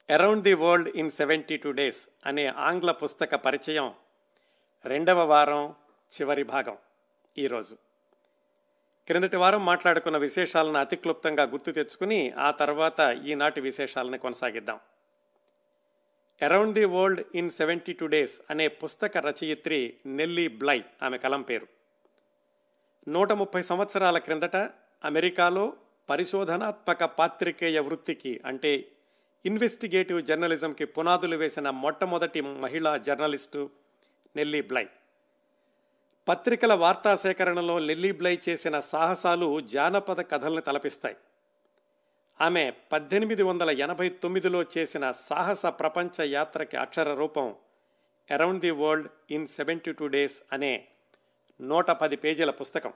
around the world in seventy two days అనే ఆంగ్ల పుస్తక పరిచయం రెండవ వారం చివరి భాగం ఈరోజు క్రిందటి వారం మాట్లాడుకున్న విశేషాలను అతి క్లుప్తంగా గుర్తు తెచ్చుకుని ఆ తర్వాత ఈనాటి విశేషాలను కొనసాగిద్దాం around the world in seventy two days అనే పుస్తక రచయిత్రి నెల్లీ బ్లై ఆమె కలం పేరు నూట ముప్పై సంవత్సరాల క్రిందట అమెరికాలో పరిశోధనాత్మక పాత్రికేయ వృత్తికి అంటే ఇన్వెస్టిగేటివ్ జర్నలిజంకి పునాదులు వేసిన మొట్టమొదటి మహిళా జర్నలిస్టు నెల్లీ బ్లై పత్రికల వార్తా సేకరణలో నెల్లీ బ్లై చేసిన సాహసాలు జానపద కథల్ని తలపిస్తాయి ఆమె పద్దెనిమిది వందల ఎనభై తొమ్మిదిలో చేసిన సాహస ప్రపంచ యాత్రకి అక్షర రూపం around the world in seventy two days అనే నూట పది పేజీల పుస్తకం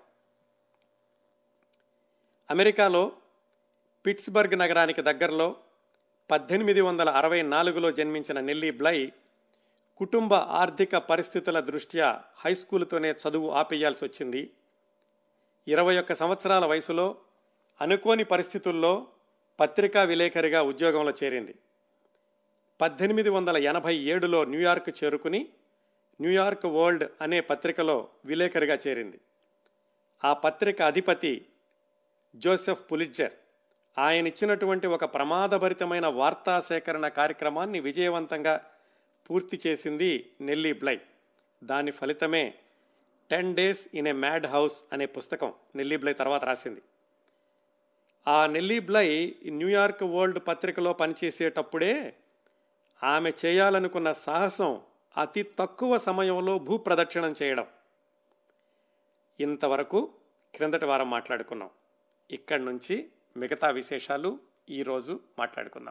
అమెరికాలో పిట్స్బర్గ్ నగరానికి దగ్గరలో పద్దెనిమిది వందల అరవై నాలుగులో జన్మించిన నెల్లీ బ్లై కుటుంబ ఆర్థిక పరిస్థితుల దృష్ట్యా హై స్కూల్తోనే చదువు ఆపేయాల్సి వచ్చింది ఇరవై ఒక్క సంవత్సరాల వయసులో అనుకోని పరిస్థితుల్లో పత్రికా విలేకరిగా ఉద్యోగంలో చేరింది పద్దెనిమిది వందల ఎనభై ఏడులో న్యూయార్క్ చేరుకుని న్యూయార్క్ వరల్డ్ అనే పత్రికలో విలేకరిగా చేరింది ఆ పత్రిక అధిపతి జోసెఫ్ పులిట్జర్ ఆయన ఇచ్చినటువంటి ఒక ప్రమాదభరితమైన వార్తా సేకరణ కార్యక్రమాన్ని విజయవంతంగా పూర్తి చేసింది నెల్లీ బ్లై దాని ఫలితమే ten days in a mad house అనే పుస్తకం నెల్లీ బ్లై తర్వాత రాసింది ఆ నెల్లీ బ్లై న్యూయార్క్ వరల్డ్ పత్రికలో పనిచేసేటప్పుడే ఆమె చేయాలనుకున్న సాహసం అతి తక్కువ సమయంలో భూప్రదక్షిణం చేయడం ఇంతవరకు క్రిందటి వారం మాట్లాడుకున్నాం ఇక్కడి నుంచి మిగతా విశేషాలు ఈరోజు మాట్లాడుకుందాం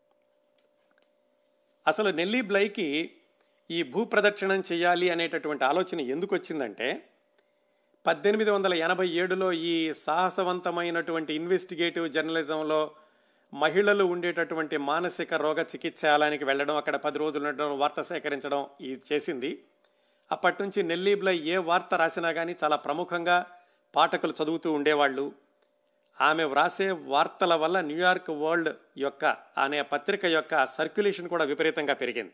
అసలు నెల్లీ బ్లైకి ఈ భూప్రదక్షిణం చేయాలి అనేటటువంటి ఆలోచన ఎందుకు వచ్చిందంటే పద్దెనిమిది వందల ఎనభై ఏడులో ఈ సాహసవంతమైనటువంటి ఇన్వెస్టిగేటివ్ జర్నలిజంలో మహిళలు ఉండేటటువంటి మానసిక రోగ చికిత్సాలయానికి వెళ్ళడం అక్కడ పది రోజులు ఉండడం వార్త సేకరించడం ఇది చేసింది అప్పటి నుంచి నెల్లీ బ్లై ఏ వార్త రాసినా కానీ చాలా ప్రముఖంగా పాఠకులు చదువుతూ ఉండేవాళ్ళు ఆమె వ్రాసే వార్తల వల్ల న్యూయార్క్ వరల్డ్ యొక్క అనే పత్రిక యొక్క సర్క్యులేషన్ కూడా విపరీతంగా పెరిగింది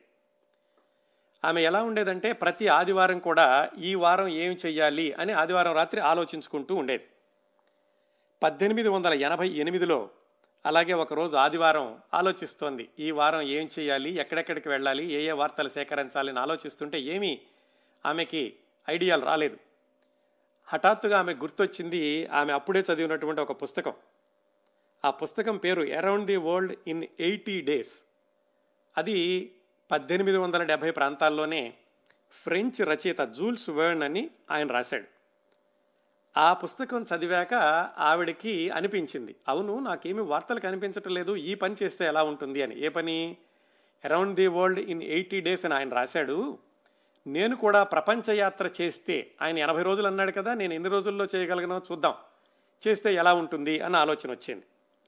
ఆమె ఎలా ఉండేదంటే ప్రతి ఆదివారం కూడా ఈ వారం ఏం చెయ్యాలి అని ఆదివారం రాత్రి ఆలోచించుకుంటూ ఉండేది పద్దెనిమిది వందల ఎనభై ఎనిమిదిలో అలాగే ఒకరోజు ఆదివారం ఆలోచిస్తోంది ఈ వారం ఏం చేయాలి ఎక్కడెక్కడికి వెళ్ళాలి ఏ ఏ వార్తలు సేకరించాలని ఆలోచిస్తుంటే ఏమీ ఆమెకి ఐడియాలు రాలేదు హఠాత్తుగా ఆమె గుర్తొచ్చింది ఆమె అప్పుడే చదివినటువంటి ఒక పుస్తకం ఆ పుస్తకం పేరు around the world in eighty days అది పద్దెనిమిది వందల డెబ్భై ప్రాంతాల్లోనే ఫ్రెంచ్ రచయిత జూల్స్ వర్న్ అని ఆయన రాశాడు ఆ పుస్తకం చదివాక ఆవిడకి అనిపించింది అవును నాకేమి వార్తలు కనిపించటం లేదు ఈ పని చేస్తే ఎలా ఉంటుంది అని ఏ పని around the world in eighty days అని ఆయన రాశాడు నేను కూడా ప్రపంచ యాత్ర చేస్తే ఆయన ఎనభై రోజులు అన్నాడు కదా నేను ఎన్ని రోజుల్లో చేయగలిగినో చూద్దాం చేస్తే ఎలా ఉంటుంది అన్న ఆలోచన వచ్చింది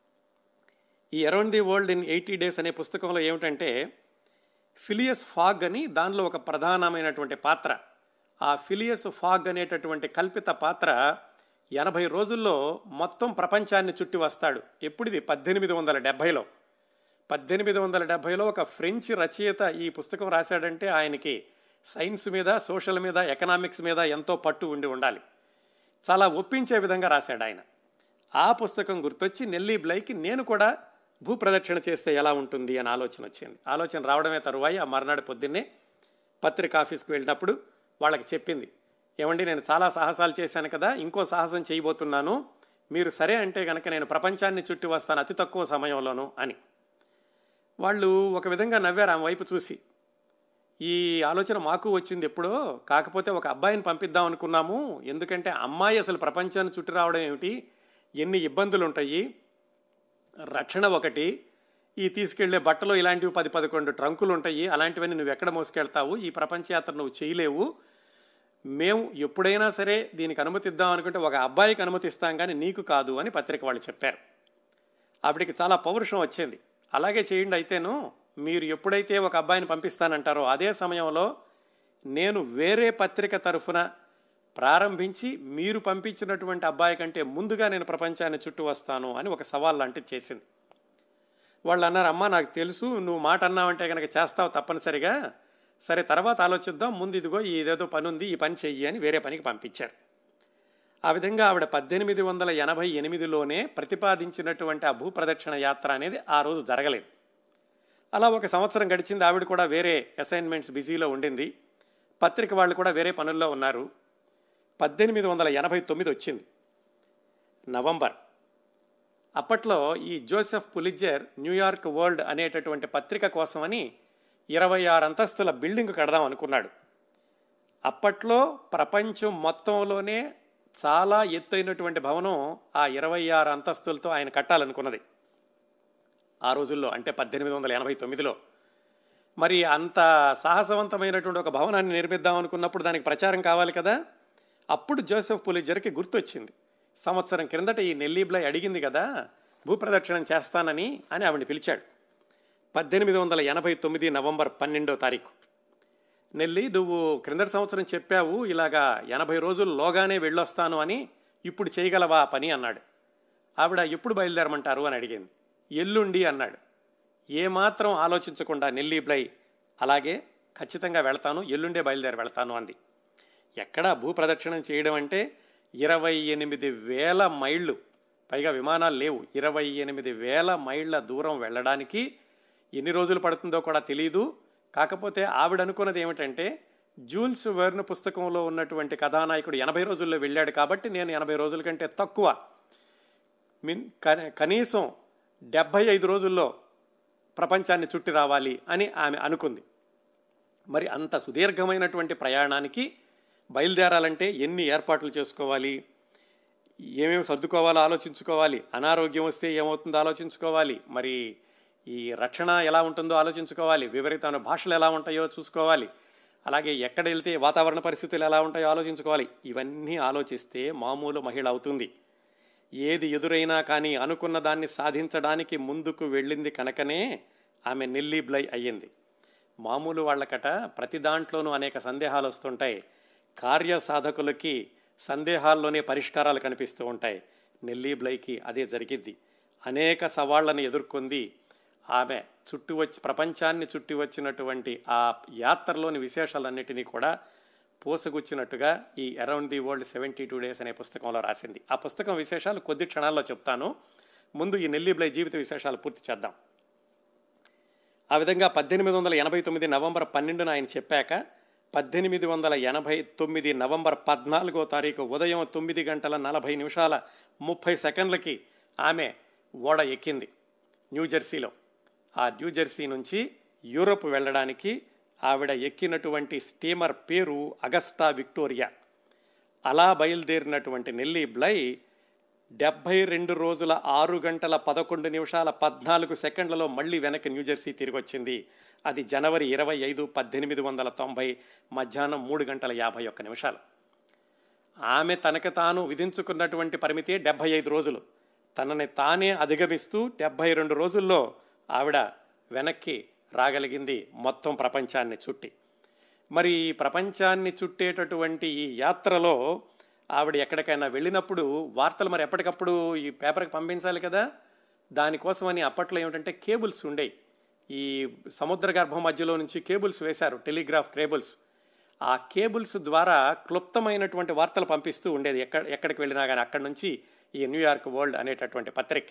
ఈ around the world in eighty days అనే పుస్తకంలో ఏమిటంటే ఫిలియస్ ఫాగ్ అని దానిలో ఒక ప్రధానమైనటువంటి పాత్ర ఆ ఫిలియస్ ఫాగ్ అనేటటువంటి కల్పిత పాత్ర ఎనభై రోజుల్లో మొత్తం ప్రపంచాన్ని చుట్టి వస్తాడు ఎప్పుడిది పద్దెనిమిది వందల డెబ్భైలో పద్దెనిమిది వందల డెబ్భైలో ఒక ఫ్రెంచ్ రచయిత ఈ పుస్తకం రాశాడంటే ఆయనకి సైన్స్ మీద సోషల్ మీద ఎకనామిక్స్ మీద ఎంతో పట్టు ఉండి ఉండాలి చాలా ఒప్పించే విధంగా రాశాడు ఆయన ఆ పుస్తకం గుర్తొచ్చి నెల్లీ బ్లైకి నేను కూడా భూప్రదక్షిణ చేస్తే ఎలా ఉంటుంది అని ఆలోచన వచ్చింది ఆలోచన రావడమే తరువాయి ఆ మర్నాడు పొద్దున్నే పత్రిక ఆఫీస్కి వెళ్ళినప్పుడు వాళ్ళకి చెప్పింది ఏమండి నేను చాలా సాహసాలు చేశాను కదా ఇంకో సాహసం చేయబోతున్నాను మీరు సరే అంటే కనుక నేను ప్రపంచాన్ని చుట్టి వస్తాను అతి తక్కువ సమయంలోనూ అని వాళ్ళు ఒక విధంగా నవ్వారు ఆమె వైపు చూసి ఈ ఆలోచన మాకు వచ్చింది ఎప్పుడో కాకపోతే ఒక అబ్బాయిని పంపిద్దాం అనుకున్నాము ఎందుకంటే అమ్మాయి అసలు ప్రపంచాన్ని చుట్టి రావడం ఏమిటి ఎన్ని ఇబ్బందులు ఉంటాయి రక్షణ ఒకటి ఈ తీసుకెళ్లే బట్టలు ఇలాంటివి పది పదకొండు ట్రంకులు ఉంటాయి అలాంటివన్నీ నువ్వు ఎక్కడ మోసుకెళ్తావు ఈ ప్రపంచ యాత్ర నువ్వు చేయలేవు మేము ఎప్పుడైనా సరే దీనికి అనుమతిద్దాం అనుకుంటే ఒక అబ్బాయికి అనుమతిస్తాం కానీ నీకు కాదు అని పత్రిక వాళ్ళు చెప్పారు ఆవిడికి చాలా పౌరుషం వచ్చింది అలాగే చేయండి అయితేను మీరు ఎప్పుడైతే ఒక అబ్బాయిని పంపిస్తానంటారో అదే సమయంలో నేను వేరే పత్రిక తరఫున ప్రారంభించి మీరు పంపించినటువంటి అబ్బాయి కంటే ముందుగా నేను ప్రపంచాన్ని చుట్టూ వస్తాను అని ఒక సవాల్ లాంటిది చేసింది వాళ్ళు అన్నారు అమ్మా నాకు తెలుసు నువ్వు మాట అన్నావంటే కనుక చేస్తావు తప్పనిసరిగా సరే తర్వాత ఆలోచిద్దాం ముందు ఇదిగో ఇదేదో పని ఉంది ఈ పని చెయ్యి అని వేరే పనికి పంపించారు ఆ విధంగా ఆవిడ పద్దెనిమిది వందల ఎనభై ఎనిమిదిలోనే ప్రతిపాదించినటువంటి ఆ భూప్రదక్షిణ యాత్ర అనేది ఆ రోజు జరగలేదు అలా ఒక సంవత్సరం గడిచింది ఆవిడ కూడా వేరే అసైన్మెంట్స్ బిజీలో ఉండింది పత్రిక వాళ్ళు కూడా వేరే పనుల్లో ఉన్నారు పద్దెనిమిది వందల ఎనభై తొమ్మిది వచ్చింది నవంబర్ అప్పట్లో ఈ జోసెఫ్ పులిజర్ న్యూయార్క్ వరల్డ్ అనేటటువంటి పత్రిక కోసమని ఇరవై ఆరు అంతస్తుల బిల్డింగ్ కడదాం అనుకున్నాడు అప్పట్లో ప్రపంచం మొత్తంలోనే చాలా ఎత్తైనటువంటి భవనం ఆ ఇరవై ఆరు అంతస్తులతో ఆయన కట్టాలనుకున్నది ఆ రోజుల్లో అంటే పద్దెనిమిది వందల ఎనభై తొమ్మిదిలో మరి అంత సాహసవంతమైనటువంటి ఒక భవనాన్ని నిర్మిద్దాం అనుకున్నప్పుడు దానికి ప్రచారం కావాలి కదా అప్పుడు జోసెఫ్ పులిజర్కి గుర్తొచ్చింది సంవత్సరం క్రిందట ఈ నెల్లీబ్లై అడిగింది కదా భూప్రదక్షిణం చేస్తానని అని ఆవిడని పిలిచాడు పద్దెనిమిది వందల ఎనభై తొమ్మిది నవంబర్ పన్నెండో తారీఖు నెల్లి నువ్వు క్రిందటి సంవత్సరం చెప్పావు ఇలాగా ఎనభై రోజుల్లోగానే వెళ్ళొస్తాను అని ఇప్పుడు చేయగలవా ఆ పని అన్నాడు ఆవిడ ఎప్పుడు బయలుదేరమంటారు అని అడిగింది ఎల్లుండి అన్నాడు ఏమాత్రం ఆలోచించకుండా నెల్లి బ్లై అలాగే ఖచ్చితంగా వెళ్తాను ఎల్లుండే బయలుదేరి వెళ్తాను అంది ఎక్కడా భూప్రదక్షిణం చేయడం అంటే ఇరవై ఎనిమిది వేల మైళ్ళు పైగా విమానాలు లేవు ఇరవై ఎనిమిది వేల మైళ్ళ దూరం వెళ్ళడానికి ఎన్ని రోజులు పడుతుందో కూడా తెలియదు కాకపోతే ఆవిడ అనుకున్నది ఏమిటంటే జూల్స్ వెర్న్ పుస్తకంలో ఉన్నటువంటి కథానాయకుడు ఎనభై రోజుల్లో వెళ్ళాడు కాబట్టి నేను ఎనభై రోజుల కంటే తక్కువ మిన్ కనీసం డెబ్భై ఐదు రోజుల్లో ప్రపంచాన్ని చుట్టి రావాలి అని ఆమె అనుకుంది మరి అంత సుదీర్ఘమైనటువంటి ప్రయాణానికి బయలుదేరాలంటే ఎన్ని ఏర్పాట్లు చేసుకోవాలి ఏమేమి సర్దుకోవాలో ఆలోచించుకోవాలి అనారోగ్యం వస్తే ఏమవుతుందో ఆలోచించుకోవాలి మరి ఈ రక్షణ ఎలా ఉంటుందో ఆలోచించుకోవాలి విపరీతమైన భాషలు ఎలా ఉంటాయో చూసుకోవాలి అలాగే ఎక్కడ వెళ్తే వాతావరణ పరిస్థితులు ఎలా ఉంటాయో ఆలోచించుకోవాలి ఇవన్నీ ఆలోచిస్తే మామూలు మహిళ అవుతుంది ఏది ఎదురైనా కానీ అనుకున్న దాన్ని సాధించడానికి ముందుకు వెళ్ళింది కనుకనే ఆమె నెల్లి బ్లై అయ్యింది మామూలు వాళ్ళకట ప్రతి దాంట్లోనూ అనేక సందేహాలు వస్తుంటాయి కార్యసాధకులకి సందేహాల్లోనే పరిష్కారాలు కనిపిస్తూ ఉంటాయి నెల్లి బ్లైకి అదే జరిగిద్ది అనేక సవాళ్లను ఎదుర్కొంది ఆమె చుట్టి వచ్చి ప్రపంచాన్ని చుట్టి వచ్చినటువంటి ఆ యాత్రలోని విశేషాలన్నిటినీ కూడా పోసగుచ్చినట్టుగా ఈ around the world seventy two days అనే పుస్తకంలో రాసింది ఆ పుస్తకం విశేషాలు కొద్ది క్షణాల్లో చెప్తాను ముందు ఈ నెల్లి బ్లై జీవిత విశేషాలు పూర్తి చేద్దాం ఆ విధంగా పద్దెనిమిది వందల ఎనభై తొమ్మిది నవంబర్ పన్నెండున ఆయన చెప్పాక పద్దెనిమిది వందల ఎనభై తొమ్మిది నవంబర్ పద్నాలుగో తారీఖు ఉదయం తొమ్మిది గంటల నలభై నిమిషాల ముప్పై సెకండ్లకి ఆమె ఓడ ఎక్కింది న్యూజెర్సీలో ఆ న్యూజెర్సీ నుంచి యూరోప్ వెళ్ళడానికి ఆవిడ ఎక్కినటువంటి స్టీమర్ పేరు అగస్టా విక్టోరియా అలా బయలుదేరినటువంటి నెల్లి బ్లై డెబ్బై రెండు రోజుల ఆరు గంటల పదకొండు నిమిషాల పద్నాలుగు సెకండ్లలో మళ్ళీ వెనక్కి న్యూజెర్సీ తిరిగి వచ్చింది అది జనవరి ఇరవై ఐదు పద్దెనిమిది వందల తొంభై మధ్యాహ్నం మూడు గంటల యాభై ఒక్క నిమిషాలు ఆమె తనకు తాను విధించుకున్నటువంటి పరిమితి డెబ్బై ఐదు రోజులు తనని తానే అధిగమిస్తూ డెబ్బై రెండు రోజుల్లో ఆవిడ వెనక్కి రాగలిగింది మొత్తం ప్రపంచాన్ని చుట్టి మరి ఈ ప్రపంచాన్ని చుట్టేటటువంటి ఈ యాత్రలో ఆవిడ ఎక్కడికైనా వెళ్ళినప్పుడు వార్తలు మరి ఎప్పటికప్పుడు ఈ పేపర్కి పంపించాలి కదా దానికోసమని అప్పట్లో ఏమిటంటే కేబుల్స్ ఉండేవి ఈ సముద్ర గర్భం మధ్యలో నుంచి కేబుల్స్ వేశారు టెలిగ్రాఫ్ కేబుల్స్ ఆ కేబుల్స్ ద్వారా క్లుప్తమైనటువంటి వార్తలు పంపిస్తూ ఉండేది ఎక్కడ ఎక్కడికి వెళ్ళినా కానీ అక్కడి నుంచి ఈ న్యూయార్క్ వరల్డ్ అనేటటువంటి పత్రిక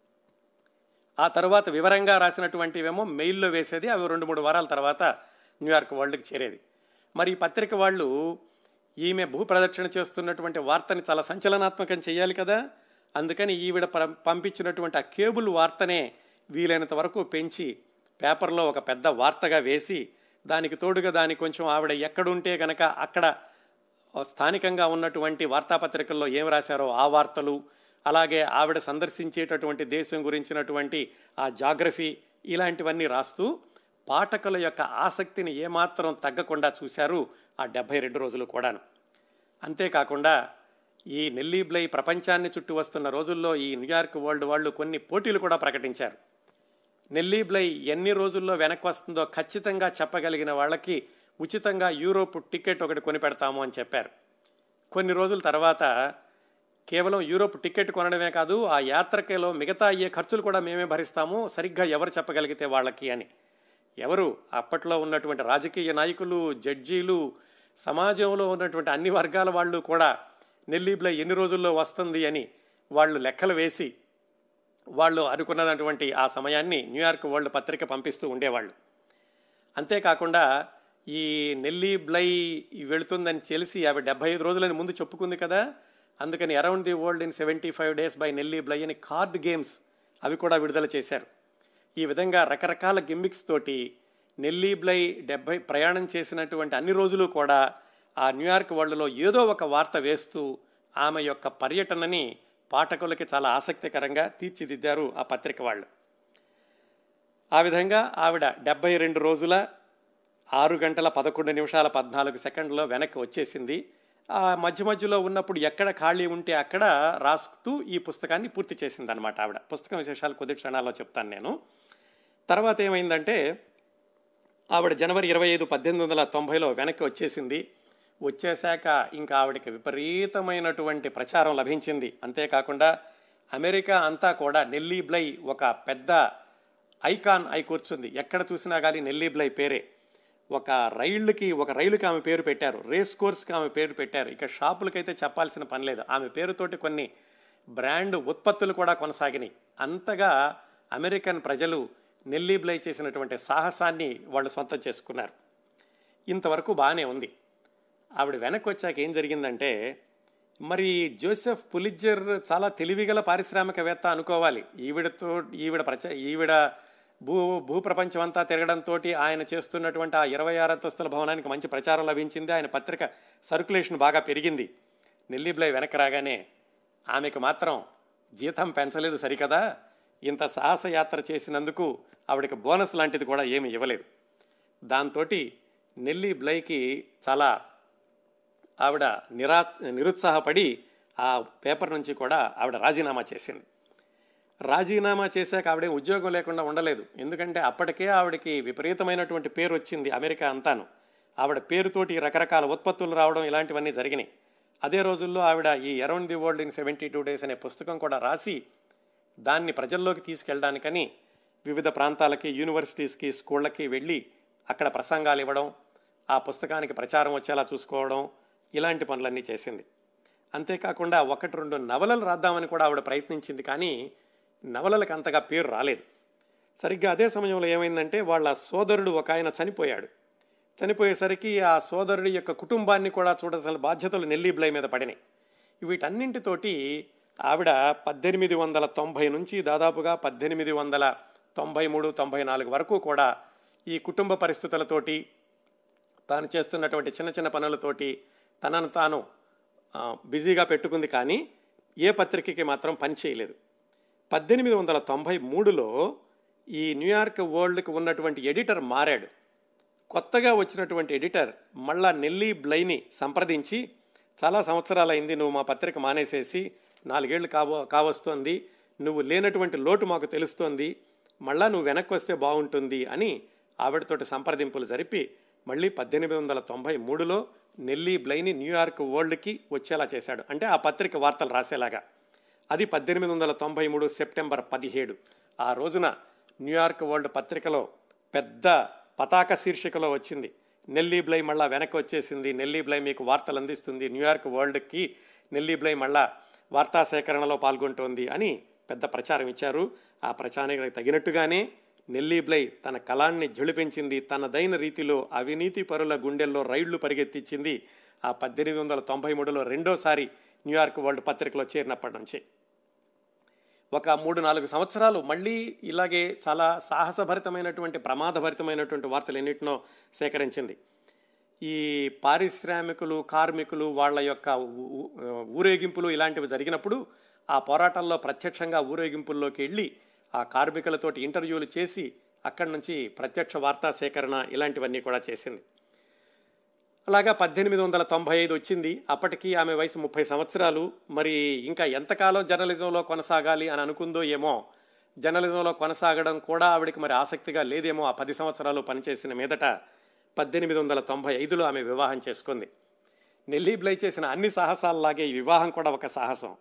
ఆ తర్వాత వివరంగా రాసినటువంటివేమో మెయిల్లో వేసేది అవి రెండు మూడు వారాల తర్వాత న్యూయార్క్ వరల్డ్కి చేరేది మరి ఈ పత్రిక వాళ్ళు ఈమె భూప్రదక్షిణ చేస్తున్నటువంటి వార్తని చాలా సంచలనాత్మకం చేయాలి కదా అందుకని ఈవిడ పంపించినటువంటి ఆ కేబుల్ వార్తనే వీలైనంత వరకు పెంచి పేపర్లో ఒక పెద్ద వార్తగా వేసి దానికి తోడుగా దానికి కొంచెం ఆవిడ ఎక్కడుంటే గనక అక్కడ స్థానికంగా ఉన్నటువంటి వార్తాపత్రికల్లో ఏం రాశారో ఆ వార్తలు అలాగే ఆవిడ సందర్శించేటటువంటి దేశం గురించినటువంటి ఆ జాగ్రఫీ ఇలాంటివన్నీ రాస్తూ పాఠకుల యొక్క ఆసక్తిని ఏమాత్రం తగ్గకుండా చూశారు ఆ డెబ్బై రెండు రోజులు కూడాను అంతేకాకుండా ఈ నెల్లీ బ్లై ప్రపంచాన్ని చుట్టూ వస్తున్న రోజుల్లో ఈ న్యూయార్క్ వరల్డ్ వాళ్ళు కొన్ని పోటీలు కూడా ప్రకటించారు నెల్లీ బ్లై ఎన్ని రోజుల్లో వెనక్కి వస్తుందో ఖచ్చితంగా చెప్పగలిగిన వాళ్ళకి ఉచితంగా యూరోప్ టికెట్ ఒకటి కొని పెడతాము అని చెప్పారు కొన్ని రోజుల తర్వాత కేవలం యూరోప్ టికెట్ కొనడమే కాదు ఆ యాత్రకేలో మిగతా అయ్యే ఖర్చులు కూడా మేమే భరిస్తాము సరిగ్గా ఎవరు చెప్పగలిగితే వాళ్ళకి అని ఎవరు అప్పట్లో ఉన్నటువంటి రాజకీయ నాయకులు జడ్జీలు సమాజంలో ఉన్నటువంటి అన్ని వర్గాల వాళ్ళు కూడా నెల్లీబ్లై ఎన్ని రోజుల్లో వస్తుంది అని వాళ్ళు లెక్కలు వేసి వాళ్ళు అనుకున్నటువంటి ఆ సమయాన్ని న్యూయార్క్ వరల్డ్ పత్రిక పంపిస్తూ ఉండేవాళ్ళు అంతేకాకుండా ఈ నెల్లీ బ్లై వెళుతుందని తెలిసి ఆవిడ డెబ్బై ఐదు రోజులని ముందు చెప్పుకుంది కదా అందుకని around the world in seventy five days by Nellie Bly అని కార్డ్ గేమ్స్ అవి కూడా విడుదల చేశారు ఈ విధంగా రకరకాల గిమ్మిక్స్ తోటి నెల్లీ బ్లై డెబ్బై ప్రయాణం చేసినటువంటి అన్ని రోజులు కూడా ఆ న్యూయార్క్ వరల్డ్లో ఏదో ఒక వార్త వేస్తూ ఆమె యొక్క పర్యటనని పాఠకులకి చాలా ఆసక్తికరంగా తీర్చిదిద్దారు ఆ పత్రిక వాళ్ళు ఆ విధంగా ఆవిడ డెబ్బై రెండు రోజుల ఆరు గంటల పదకొండు నిమిషాల పద్నాలుగు సెకండ్లో వెనక్కి వచ్చేసింది ఆ మధ్య మధ్యలో ఉన్నప్పుడు ఎక్కడ ఖాళీ ఉంటే అక్కడ రాస్తూ ఈ పుస్తకాన్ని పూర్తి చేసింది అనమాట ఆవిడ పుస్తకం విశేషాలు కొద్ది క్షణాల్లో చెప్తాను నేను తర్వాత ఏమైందంటే ఆవిడ జనవరి ఇరవై ఐదు పద్దెనిమిది వందల తొంభైలో వెనక్కి వచ్చేసింది వచ్చేశాక ఇంకా ఆవిడకి విపరీతమైనటువంటి ప్రచారం లభించింది అంతేకాకుండా అమెరికా అంతా కూడా నెల్లీ బ్లై ఒక పెద్ద ఐకాన్ అయి కూర్చుంది ఎక్కడ చూసినా కానీ నెల్లీ బ్లై పేరే ఒక రైళ్ళకి ఒక రైలుకి ఆమె పేరు పెట్టారు రేస్ కోర్స్కి ఆమె పేరు పెట్టారు ఇక షాపులకైతే చెప్పాల్సిన పని లేదు ఆమె పేరుతోటి కొన్ని బ్రాండ్ ఉత్పత్తులు కూడా కొనసాగినాయి అంతగా అమెరికన్ ప్రజలు నెల్లీ బ్లై చేసినటువంటి సాహసాన్ని వాళ్ళు సొంతం చేసుకున్నారు ఇంతవరకు బాగానే ఉంది ఆవిడ వెనక్కి వచ్చాక ఏం జరిగిందంటే మరి జోసెఫ్ పులిజర్ చాలా తెలివిగల పారిశ్రామికవేత్త అనుకోవాలి ఈవిడతో ఈవిడ ప్రచ ఈవిడ భూ భూప్రపంచం అంతా తిరగడంతో ఆయన చేస్తున్నటువంటి ఆ ఇరవై ఆరు అంతస్తుల భవనానికి మంచి ప్రచారం లభించింది ఆయన పత్రిక సర్క్యులేషన్ బాగా పెరిగింది నెల్లిబ్లై వెనక్కి రాగానే ఆమెకు మాత్రం జీతం పెంచలేదు సరికదా ఇంత సాహసయాత్ర చేసినందుకు ఆవిడకి బోనస్ లాంటిది కూడా ఏమి ఇవ్వలేదు దాంతో నెల్లి బ్లైకి చాలా ఆవిడ నిరా నిరుత్సాహపడి ఆ పేపర్ నుంచి కూడా ఆవిడ రాజీనామా చేసింది రాజీనామా చేశాక ఆవిడ ఉద్యోగం లేకుండా ఉండలేదు ఎందుకంటే అప్పటికే ఆవిడకి విపరీతమైనటువంటి పేరు వచ్చింది అమెరికా అంతాను ఆవిడ పేరుతోటి రకరకాల ఉత్పత్తులు రావడం ఇలాంటివన్నీ జరిగినాయి అదే రోజుల్లో ఆవిడ ఈ around the world in seventy two days అనే పుస్తకం కూడా రాసి దాన్ని ప్రజల్లోకి తీసుకెళ్ళడానికని వివిధ ప్రాంతాలకి యూనివర్సిటీస్కి స్కూళ్ళకి వెళ్ళి అక్కడ ప్రసంగాలు ఇవ్వడం ఆ పుస్తకానికి ప్రచారం వచ్చేలా చూసుకోవడం ఇలాంటి పనులన్నీ చేసింది అంతేకాకుండా ఒకటి రెండు నవలలు రాద్దామని కూడా ఆవిడ ప్రయత్నించింది కానీ నవలలకు అంతగా పేరు రాలేదు సరిగ్గా అదే సమయంలో ఏమైందంటే వాళ్ళ సోదరుడు ఒక ఆయన చనిపోయాడు చనిపోయేసరికి ఆ సోదరుడి యొక్క కుటుంబాన్ని కూడా చూడాల్సిన బాధ్యతలు నెల్లీ బ్లై మీద పడినాయి వీటన్నింటితోటి ఆవిడ పద్దెనిమిది వందల తొంభై నుంచి దాదాపుగా పద్దెనిమిది వందల తొంభై మూడు తొంభై నాలుగు వరకు కూడా ఈ కుటుంబ పరిస్థితులతోటి తాను చేస్తున్నటువంటి చిన్న చిన్న పనులతోటి తనను తాను బిజీగా పెట్టుకుంది కానీ ఏ పత్రికకి మాత్రం పని చేయలేదు పద్దెనిమిది వందల తొంభై మూడులో ఈ న్యూయార్క్ వరల్డ్కి ఉన్నటువంటి ఎడిటర్ మారాడు కొత్తగా వచ్చినటువంటి ఎడిటర్ మళ్ళా నెల్లీ బ్లైని సంప్రదించి చాలా సంవత్సరాలైంది నువ్వు మా పత్రిక మానేసేసి నాలుగేళ్లు కావ కావస్తోంది నువ్వు లేనటువంటి లోటు మాకు తెలుస్తోంది మళ్ళా నువ్వు వెనక్కి వస్తే బాగుంటుంది అని ఆవిడతోటి సంప్రదింపులు జరిపి మళ్ళీ పద్దెనిమిది వందల తొంభై మూడులో నెల్లీ బ్లైని న్యూయార్క్ వరల్డ్కి వచ్చేలా చేశాడు అంటే ఆ పత్రిక వార్తలు రాసేలాగా అది పద్దెనిమిది వందల తొంభై మూడు సెప్టెంబర్ పదిహేడు ఆ రోజున న్యూయార్క్ వరల్డ్ పత్రికలో పెద్ద పతాక శీర్షికలో వచ్చింది నెల్లీ బ్లై మళ్ళా వెనక్కి వచ్చేసింది నెల్లీ బ్లై మీకు వార్తలు అందిస్తుంది న్యూయార్క్ వరల్డ్కి నెల్లీ బ్లై మళ్ళా వార్తా సేకరణలో పాల్గొంటోంది అని పెద్ద ప్రచారం ఇచ్చారు ఆ ప్రచారానికి తగినట్టుగానే నెల్లీ బ్లై తన కళాన్ని జొలిపించింది తనదైన రీతిలో అవినీతి పరుల గుండెల్లో రైళ్లు పరిగెత్తించింది ఆ పద్దెనిమిది వందల తొంభై మూడులో రెండోసారి న్యూయార్క్ వరల్డ్ పత్రికలో చేరినప్పటి నుంచి ఒక మూడు నాలుగు సంవత్సరాలు మళ్ళీ ఇలాగే చాలా సాహసభరితమైనటువంటి ప్రమాదభరితమైనటువంటి వార్తలు ఎన్నిటినో సేకరించింది ఈ పారిశ్రామికులు కార్మికులు వాళ్ళ యొక్క ఊరేగింపులు ఇలాంటివి జరిగినప్పుడు ఆ పోరాటాల్లో ప్రత్యక్షంగా ఊరేగింపుల్లోకి వెళ్ళి ఆ కార్మికులతోటి ఇంటర్వ్యూలు చేసి అక్కడి నుంచి ప్రత్యక్ష వార్తా సేకరణ ఇలాంటివన్నీ కూడా చేసింది అలాగా పద్దెనిమిది వందల తొంభై ఐదు వచ్చింది అప్పటికి ఆమె వయసు ముప్పై సంవత్సరాలు మరి ఇంకా ఎంతకాలం జర్నలిజంలో కొనసాగాలి అని అనుకుందో ఏమో జర్నలిజంలో కొనసాగడం కూడా ఆవిడకి మరి ఆసక్తిగా లేదేమో ఆ పది సంవత్సరాలు పనిచేసిన మీదట పద్దెనిమిది వందల తొంభై ఐదులో ఆమె వివాహం చేసుకుంది నెల్లీ బ్లై చేసిన అన్ని సాహసాలలాగే ఈ వివాహం కూడా ఒక సాహసం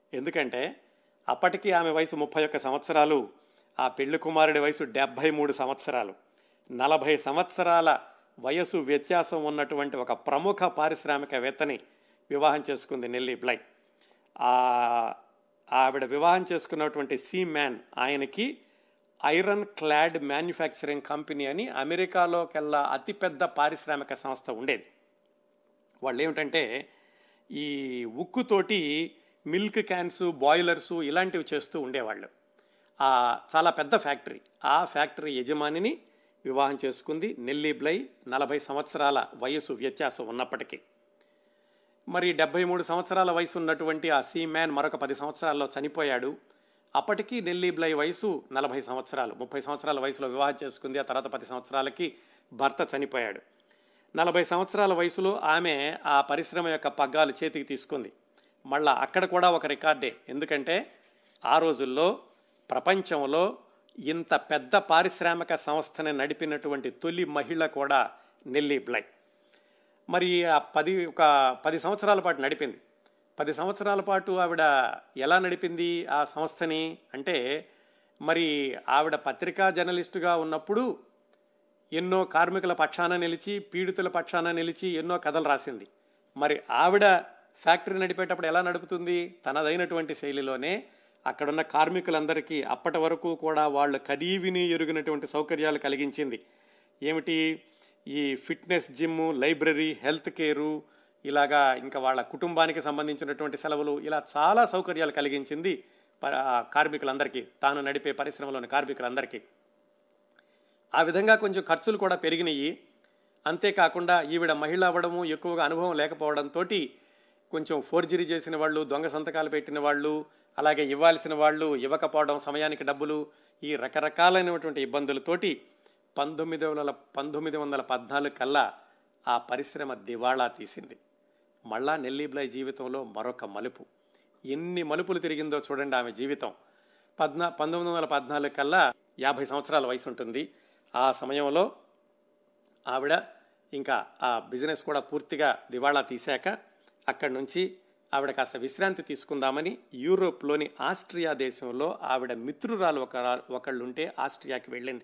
ఎందుకంటే అప్పటికి ఆమె వయసు ముప్పై ఒక్క సంవత్సరాలు ఆ పెళ్లి కుమారుడి వయసు డెబ్భై మూడు సంవత్సరాలు నలభై సంవత్సరాల వయసు వ్యత్యాసం ఉన్నటువంటి ఒక ప్రముఖ పారిశ్రామికవేత్తని వివాహం చేసుకుంది నెల్లి బ్లై ఆ ఆవిడ వివాహం చేసుకున్నటువంటి సీ మ్యాన్ ఆయనకి ఐరన్ క్లాడ్ మ్యానుఫ్యాక్చరింగ్ కంపెనీ అని అమెరికాలోకెల్లా అతిపెద్ద పారిశ్రామిక సంస్థ ఉండేది వాళ్ళు ఏమిటంటే ఈ ఉక్కుతోటి మిల్క్ క్యాన్స్ బాయిలర్సు ఇలాంటివి చేస్తూ ఉండేవాళ్ళు ఆ చాలా పెద్ద ఫ్యాక్టరీ ఆ ఫ్యాక్టరీ యజమానిని వివాహం చేసుకుంది నెల్లి బ్లై నలభై సంవత్సరాల వయసు వ్యత్యాసం ఉన్నప్పటికీ మరి డెబ్బై మూడు సంవత్సరాల వయసు ఉన్నటువంటి ఆ సీ మ్యాన్ మరొక పది సంవత్సరాల్లో చనిపోయాడు అప్పటికి నెల్లి బ్లై వయసు నలభై సంవత్సరాలు ముప్పై సంవత్సరాల వయసులో వివాహం చేసుకుంది ఆ తర్వాత పది సంవత్సరాలకి భర్త చనిపోయాడు నలభై సంవత్సరాల వయసులో ఆమె ఆ పరిశ్రమ యొక్క పగ్గాలు చేతికి తీసుకుంది మళ్ళా అక్కడ కూడా ఒక రికార్డే ఎందుకంటే ఆ రోజుల్లో ప్రపంచంలో ఇంత పెద్ద పారిశ్రామిక సంస్థని నడిపినటువంటి తొలి మహిళ కూడా నెల్లి బ్లై మరి ఆ పది ఒక పది సంవత్సరాల పాటు నడిపింది పది సంవత్సరాల పాటు ఆవిడ ఎలా నడిపింది ఆ సంస్థని అంటే మరి ఆవిడ పత్రికా జర్నలిస్టుగా ఉన్నప్పుడు ఎన్నో కార్మికుల పక్షాన నిలిచి పీడితుల పక్షాన నిలిచి ఎన్నో కథలు రాసింది మరి ఆవిడ ఫ్యాక్టరీ నడిపేటప్పుడు ఎలా నడుపుతుంది తనదైనటువంటి శైలిలోనే అక్కడున్న కార్మికులందరికీ అప్పటి వరకు కూడా వాళ్ళు కదీవిని ఎరుగినటువంటి సౌకర్యాలు కలిగించింది ఏమిటి ఈ fitness gym library health care ఇలాగా ఇంకా వాళ్ళ కుటుంబానికి సంబంధించినటువంటి సెలవులు ఇలా చాలా సౌకర్యాలు కలిగించింది ప- ఆ కార్మికులందరికీ తాను నడిపే పరిశ్రమలోని కార్మికులందరికీ ఆ విధంగా కొంచెం ఖర్చులు కూడా పెరిగినాయి అంతేకాకుండా ఈవిడ మహిళ అవ్వడము ఎక్కువగా అనుభవం లేకపోవడంతో కొంచెం ఫోర్జరీ చేసిన వాళ్ళు దొంగ సంతకాలు పెట్టిన వాళ్ళు అలాగే ఇవ్వాల్సిన వాళ్ళు ఇవ్వకపోవడం సమయానికి డబ్బులు ఈ రకరకాలైనటువంటి ఇబ్బందులతోటి పంతొమ్మిది వందల పంతొమ్మిది వందల పద్నాలుగు కల్లా ఆ పరిశ్రమ దివాళా తీసింది మళ్ళా నెల్లిబ్లై జీవితంలో మరొక మలుపు ఎన్ని మలుపులు తిరిగిందో చూడండి ఆమె జీవితం పద్నా పంతొమ్మిది వందల పద్నాలుగు కల్లా యాభై సంవత్సరాల వయసు ఉంటుంది ఆ సమయంలో ఆవిడ ఇంకా ఆ బిజినెస్ కూడా పూర్తిగా దివాళా తీశాక అక్కడి నుంచి ఆవిడ కాస్త విశ్రాంతి తీసుకుందామని యూరోప్లోని ఆస్ట్రియా దేశంలో ఆవిడ మిత్రురాలు ఒక ఒకళ్ళుంటే ఆస్ట్రియాకి వెళ్ళింది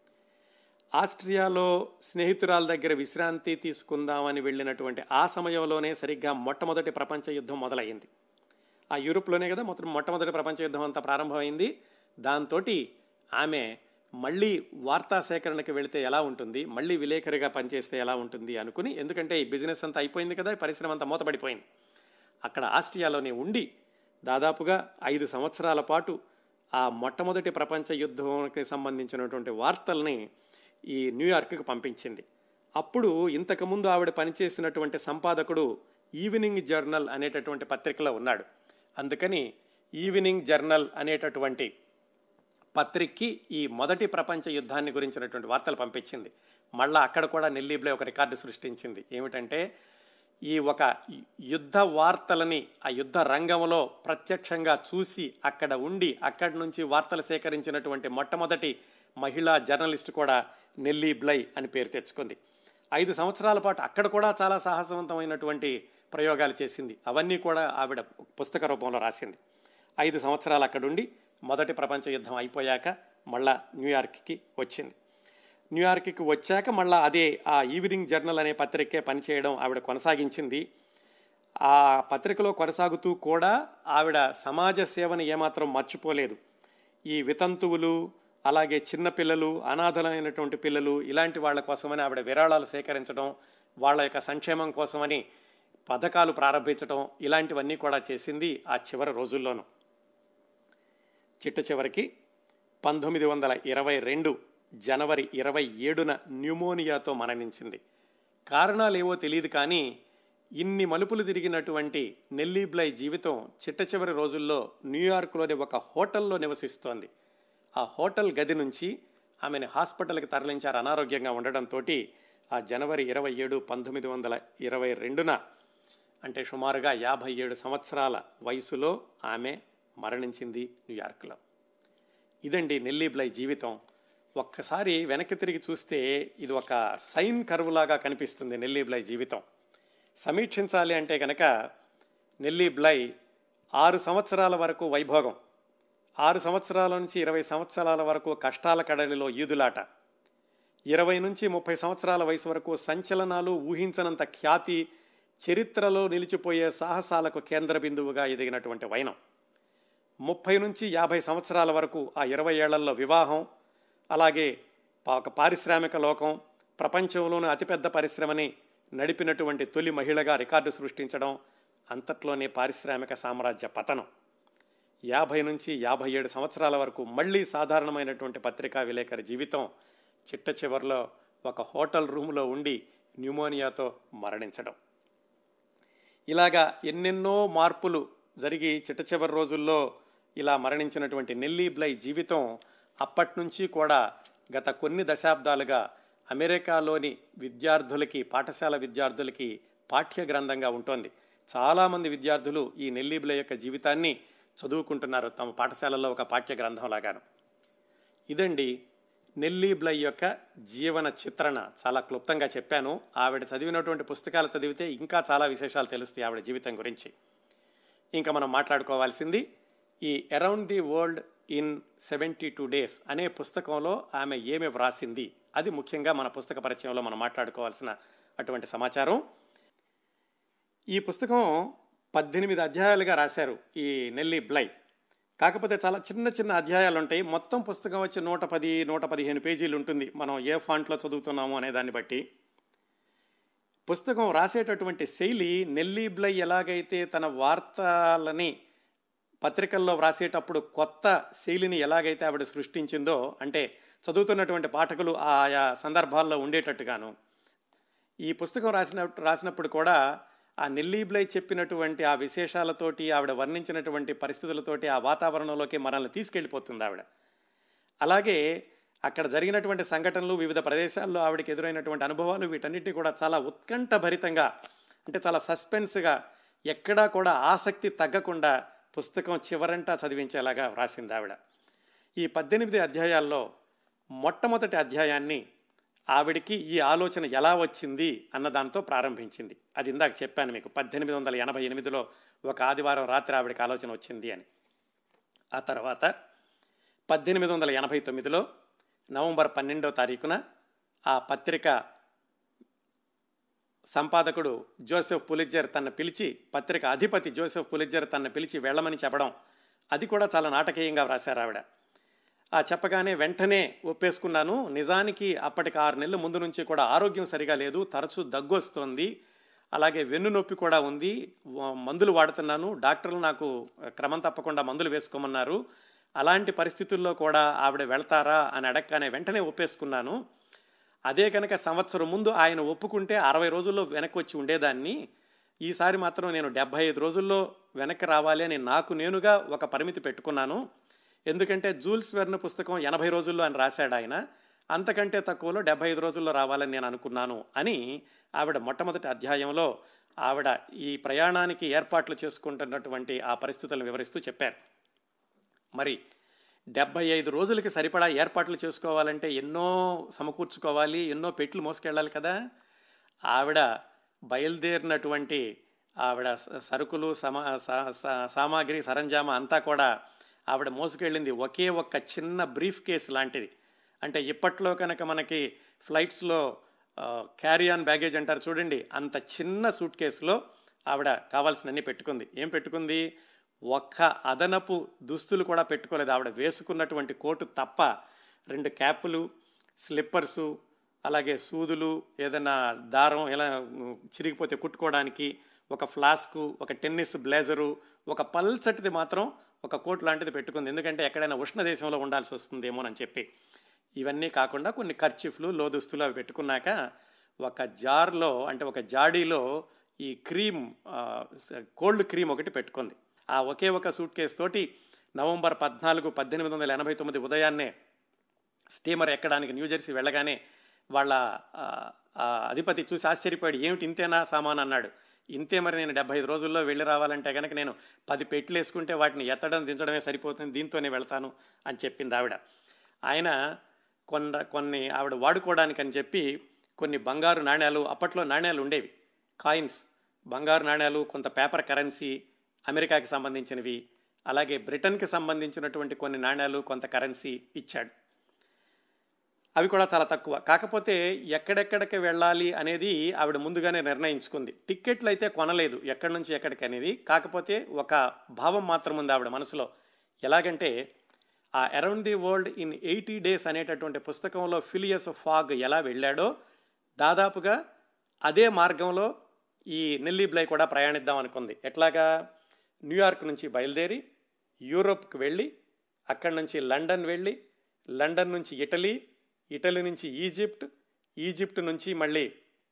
ఆస్ట్రియాలో స్నేహితురాల దగ్గర విశ్రాంతి తీసుకుందామని వెళ్ళినటువంటి ఆ సమయంలోనే సరిగ్గా మొట్టమొదటి ప్రపంచ యుద్ధం మొదలైంది ఆ యూరోప్లోనే కదా మొత్తం మొట్టమొదటి ప్రపంచ యుద్ధం అంతా ప్రారంభమైంది దాంతో ఆమె మళ్ళీ వార్తా సేకరణకి వెళితే ఎలా ఉంటుంది మళ్ళీ విలేకరిగా పనిచేస్తే ఎలా ఉంటుంది అనుకుని ఎందుకంటే ఈ బిజినెస్ అంతా అయిపోయింది కదా ఈ పరిశ్రమ అంతా మూతపడిపోయింది అక్కడ ఆస్ట్రియాలోనే ఉండి దాదాపుగా ఐదు సంవత్సరాల పాటు ఆ మొట్టమొదటి ప్రపంచ యుద్ధానికి సంబంధించినటువంటి వార్తల్ని ఈ న్యూయార్క్కి పంపించింది అప్పుడు ఇంతకుముందు ఆవిడ పనిచేసినటువంటి సంపాదకుడు ఈవినింగ్ జర్నల్ అనేటటువంటి పత్రికలో ఉన్నాడు అందుకని ఈవినింగ్ జర్నల్ అనేటటువంటి పత్రికకి ఈ మొదటి ప్రపంచ యుద్ధాన్ని గురించినటువంటి వార్తలు పంపించింది మళ్ళా అక్కడ కూడా నెల్లీబ్లే ఒక రికార్డు సృష్టించింది ఏమిటంటే ఈ ఒక యుద్ధ వార్తలని ఆ యుద్ధ రంగంలో ప్రత్యక్షంగా చూసి అక్కడ ఉండి అక్కడి నుంచి వార్తలు సేకరించినటువంటి మొట్టమొదటి మహిళా జర్నలిస్ట్ కూడా నెల్లీ బ్లై అని పేరు తెచ్చుకుంది ఐదు సంవత్సరాల పాటు అక్కడ కూడా చాలా సాహసవంతమైనటువంటి ప్రయోగాలు చేసింది అవన్నీ కూడా ఆవిడ పుస్తక రూపంలో రాసింది ఐదు సంవత్సరాలు అక్కడుండి మొదటి ప్రపంచ యుద్ధం అయిపోయాక మళ్ళా న్యూయార్క్కి వచ్చింది న్యూయార్క్కి వచ్చాక మళ్ళా అదే ఆ ఈవినింగ్ జర్నల్ అనే పత్రికే పనిచేయడం ఆవిడ కొనసాగించింది ఆ పత్రికలో కొనసాగుతూ కూడా ఆవిడ సమాజ సేవని ఏమాత్రం మర్చిపోలేదు ఈ వితంతువులు అలాగే చిన్నపిల్లలు అనాథలైనటువంటి పిల్లలు ఇలాంటి వాళ్ళ కోసమని ఆవిడ విరాళాలు సేకరించడం వాళ్ళ యొక్క సంక్షేమం కోసమని పథకాలు ప్రారంభించడం ఇలాంటివన్నీ కూడా చేసింది ఆ చివరి రోజుల్లోనూ చిట్ట చివరికి పంతొమ్మిది వందల ఇరవై రెండు జనవరి ఇరవై ఏడున న్యూమోనియాతో మరణించింది కారణాలు ఏవో తెలియదు కానీ ఇన్ని మలుపులు తిరిగినటువంటి నెల్లీబ్లై జీవితం చిట్ట చివరి రోజుల్లో న్యూయార్క్లోని ఒక హోటల్లో నివసిస్తోంది ఆ హోటల్ గది నుంచి ఆమెను హాస్పిటల్కి తరలించారు అనారోగ్యంగా ఉండడంతో ఆ జనవరి ఇరవై ఏడు పంతొమ్మిది వందల ఇరవై రెండున అంటే సుమారుగా యాభై ఏడు సంవత్సరాల వయసులో ఆమె మరణించింది న్యూయార్క్లో ఇదండి నెల్లీబ్లై జీవితం ఒక్కసారి వెనక్కి తిరిగి చూస్తే ఇది ఒక సైన్ కర్వ్ లాగా కనిపిస్తుంది నెల్లీబ్లై జీవితం సమీక్షించాలి అంటే కనుక నెల్లీబ్లై ఆరు సంవత్సరాల వరకు వైభోగం ఆరు సంవత్సరాల నుంచి ఇరవై సంవత్సరాల వరకు కష్టాల కడలిలో ఈదులాట ఇరవై నుంచి ముప్పై సంవత్సరాల వయసు వరకు సంచలనాలు ఊహించనంత ఖ్యాతి చరిత్రలో నిలిచిపోయే సాహసాలకు కేంద్ర బిందువుగా ఎదిగినటువంటి వైనం ముప్పై నుంచి యాభై సంవత్సరాల వరకు ఆ ఇరవై ఏళ్లలో వివాహం అలాగే ఒక పారిశ్రామిక లోకం ప్రపంచంలోని అతిపెద్ద పరిశ్రమని నడిపినటువంటి తొలి మహిళగా రికార్డు సృష్టించడం అంతట్లోనే పారిశ్రామిక సామ్రాజ్య పతనం యాభై నుంచి యాభై ఏడు సంవత్సరాల వరకు మళ్ళీ సాధారణమైనటువంటి పత్రికా విలేకరి జీవితం చిట్ట చివరిలో ఒక హోటల్ రూమ్లో ఉండి న్యూమోనియాతో మరణించడం ఇలాగా ఎన్నెన్నో మార్పులు జరిగి చిట్ట చివరి రోజుల్లో ఇలా మరణించినటువంటి నెల్లీ బ్లై జీవితం అప్పటి నుంచి కూడా గత కొన్ని దశాబ్దాలుగా అమెరికాలోని విద్యార్థులకి పాఠశాల విద్యార్థులకి పాఠ్య గ్రంథంగా ఉంటుంది చాలామంది విద్యార్థులు ఈ నెల్లీ బ్లై యొక్క జీవితాన్ని చదువుకుంటున్నారు తమ పాఠశాలలో ఒక పాఠ్య గ్రంథం లాగాను ఇదండి నెల్లీ బ్లై యొక్క జీవన చిత్రణ చాలా క్లుప్తంగా చెప్పాను ఆవిడ చదివినటువంటి పుస్తకాలు చదివితే ఇంకా చాలా విశేషాలు తెలుస్తాయి ఆవిడ జీవితం గురించి ఇంకా మనం మాట్లాడుకోవాల్సింది ఈ around the world in seventy two days అనే పుస్తకంలో ఆమె ఏమి వ్రాసింది అది ముఖ్యంగా మన పుస్తక పరిచయంలో మనం మాట్లాడుకోవాల్సిన అటువంటి సమాచారం ఈ పుస్తకం పద్దెనిమిది అధ్యాయాలుగా రాశారు ఈ నెల్లి బ్లై కాకపోతే చాలా చిన్న చిన్న అధ్యాయాలు ఉంటాయి మొత్తం పుస్తకం వచ్చి నూట పది నూట పదిహేను పేజీలు ఉంటుంది మనం ఏ ఫాంట్లో చదువుతున్నాము అనే దాన్ని బట్టి పుస్తకం రాసేటటువంటి శైలి నెల్లీ బ్లై ఎలాగైతే తన వార్తలని పత్రికల్లో వ్రాసేటప్పుడు కొత్త శైలిని ఎలాగైతే ఆవిడ సృష్టించిందో అంటే చదువుతున్నటువంటి పాఠకులు ఆయా సందర్భాల్లో ఉండేటట్టుగాను ఈ పుస్తకం రాసిన రాసినప్పుడు కూడా ఆ నెల్లీబ్లై చెప్పినటువంటి ఆ విశేషాలతోటి ఆవిడ వర్ణించినటువంటి పరిస్థితులతోటి ఆ వాతావరణంలోకి మనల్ని తీసుకెళ్ళిపోతుంది ఆవిడ అలాగే అక్కడ జరిగినటువంటి సంఘటనలు వివిధ ప్రదేశాల్లో ఆవిడకి ఎదురైనటువంటి అనుభవాలు వీటన్నిటి కూడా చాలా ఉత్కంఠభరితంగా అంటే చాలా సస్పెన్స్గా ఎక్కడా కూడా ఆసక్తి తగ్గకుండా పుస్తకం చివరంటా చదివించేలాగా వ్రాసింది ఆవిడ ఈ పద్దెనిమిది అధ్యాయాల్లో మొట్టమొదటి అధ్యాయాన్ని ఆవిడికి ఈ ఆలోచన ఎలా వచ్చింది అన్న దాంతో ప్రారంభించింది అది ఇందాక చెప్పాను మీకు పద్దెనిమిది వందల ఎనభై ఎనిమిదిలో ఒక ఆదివారం రాత్రి ఆవిడకి ఆలోచన వచ్చింది అని ఆ తర్వాత పద్దెనిమిది వందల ఎనభై తొమ్మిదిలో నవంబర్ పన్నెండో తారీఖున ఆ పత్రిక సంపాదకుడు జోసెఫ్ పులిజర్ తన పిలిచి పత్రిక అధిపతి జోసెఫ్ పులిజర్ తన పిలిచి వెళ్ళమని చెప్పడం అది కూడా చాలా నాటకీయంగా వ్రాశారు ఆవిడ ఆ చెప్పగానే వెంటనే ఒప్పేసుకున్నాను నిజానికి అప్పటికి ఆరు నెలల ముందు నుంచి కూడా ఆరోగ్యం సరిగా లేదు తరచూ దగ్గు వస్తుంది అలాగే వెన్ను నొప్పి కూడా ఉంది మందులు వాడుతున్నాను డాక్టర్లు నాకు క్రమం తప్పకుండా మందులు వేసుకోమన్నారు అలాంటి పరిస్థితుల్లో కూడా ఆవిడ వెళ్తారా అని అడగగానే వెంటనే ఒప్పేసుకున్నాను అదే కనుక సంవత్సరం ముందు ఆయన ఒప్పుకుంటే అరవై రోజుల్లో వెనక్కి వచ్చి ఉండేదాన్ని ఈసారి మాత్రం నేను డెబ్బై ఐదు రోజుల్లో వెనక్కి రావాలి అని నాకు నేనుగా ఒక పరిమితి పెట్టుకున్నాను ఎందుకంటే జూల్స్ వెర్న్ పుస్తకం ఎనభై రోజుల్లో అని రాశాడు ఆయన అంతకంటే తక్కువలో డెబ్బై ఐదు రోజుల్లో రావాలని నేను అనుకున్నాను అని ఆవిడ మొట్టమొదటి అధ్యాయంలో ఆవిడ ఈ ప్రయాణానికి ఏర్పాట్లు చేసుకుంటున్నటువంటి ఆ పరిస్థితులను వివరిస్తూ చెప్పారు మరి డెబ్బై ఐదు రోజులకి సరిపడా ఏర్పాట్లు చేసుకోవాలంటే ఎన్నో సమకూర్చుకోవాలి ఎన్నో పెట్లు మోసుకెళ్ళాలి కదా ఆవిడ బయలుదేరినటువంటి ఆవిడ సరుకులు సమా సామాగ్రి సరంజామా అంతా కూడా ఆవిడ మోసుకెళ్ళింది ఒకే ఒక్క చిన్న బ్రీఫ్ కేస్ లాంటిది అంటే ఇప్పట్లో కనుక మనకి ఫ్లైట్స్లో క్యారీ ఆన్ బ్యాగేజ్ అంటారు చూడండి అంత చిన్న సూట్ కేసులో ఆవిడ కావాల్సినన్ని పెట్టుకుంది ఏం పెట్టుకుంది ఒక్క అదనపు దుస్తులు కూడా పెట్టుకోలేదు ఆవిడ వేసుకున్నటువంటి కోటు తప్ప రెండు క్యాపులు స్లిప్పర్సు అలాగే సూదులు ఏదైనా దారం ఎలా చిరిగిపోతే కుట్టుకోవడానికి ఒక ఫ్లాస్కు ఒక టెన్నిస్ బ్లేజరు ఒక పల్చటిది మాత్రం ఒక కోట్ లాంటిది పెట్టుకుంది ఎందుకంటే ఎక్కడైనా ఉష్ణ దేశంలో ఉండాల్సి వస్తుందేమోనని చెప్పి ఇవన్నీ కాకుండా కొన్ని ఖర్చిఫ్లు లోదుస్తులు అవి పెట్టుకున్నాక ఒక జార్లో అంటే ఒక జాడీలో ఈ క్రీమ్ కోల్డ్ క్రీమ్ ఒకటి పెట్టుకుంది ఆ ఒకే ఒక సూట్ కేసు తోటి నవంబర్ పద్నాలుగు పద్దెనిమిది వందల ఎనభై తొమ్మిది ఉదయాన్నే స్టీమర్ ఎక్కడానికి న్యూజెర్సీ వెళ్ళగానే వాళ్ళ అధిపతి చూసి ఆశ్చర్యపోయాడు ఏమిటి ఇంతేనా సామాన్ అన్నాడు ఇంతే మరి నేను డెబ్బై ఐదు రోజుల్లో వెళ్ళి రావాలంటే కనుక నేను పది పెట్లు వేసుకుంటే వాటిని ఎత్తడం దించడమే సరిపోతుంది దీంతోనే వెళ్తాను అని చెప్పింది ఆవిడ ఆయన కొండ కొన్ని ఆవిడ వాడుకోవడానికి అని చెప్పి కొన్ని బంగారు నాణ్యాలు అప్పట్లో నాణ్యాలు ఉండేవి కాయిన్స్ బంగారు నాణ్యాలు కొంత పేపర్ కరెన్సీ అమెరికాకి సంబంధించినవి అలాగే బ్రిటన్కి సంబంధించినటువంటి కొన్ని నాణ్యాలు కొంత కరెన్సీ ఇచ్చాడు అవి కూడా చాలా తక్కువ కాకపోతే ఎక్కడెక్కడికి వెళ్ళాలి అనేది ఆవిడ ముందుగానే నిర్ణయించుకుంది టిక్కెట్లు అయితే కొనలేదు ఎక్కడి నుంచి ఎక్కడికి అనేది కాకపోతే ఒక భావం మాత్రం ఉంది ఆవిడ మనసులో ఎలాగంటే ఆ around the world in eighty days అనేటటువంటి పుస్తకంలో ఫిలియస్ ఫాగ్ ఎలా వెళ్ళాడో దాదాపుగా అదే మార్గంలో ఈ నెల్లీ బ్లై కూడా ప్రయాణిద్దాం అనుకుంది ఎట్లాగా న్యూయార్క్ నుంచి బయలుదేరి యూరోప్కి వెళ్ళి అక్కడి నుంచి లండన్ వెళ్ళి లండన్ నుంచి ఇటలీ ఇటలీ నుంచి ఈజిప్ట్ ఈజిప్ట్ నుంచి మళ్ళీ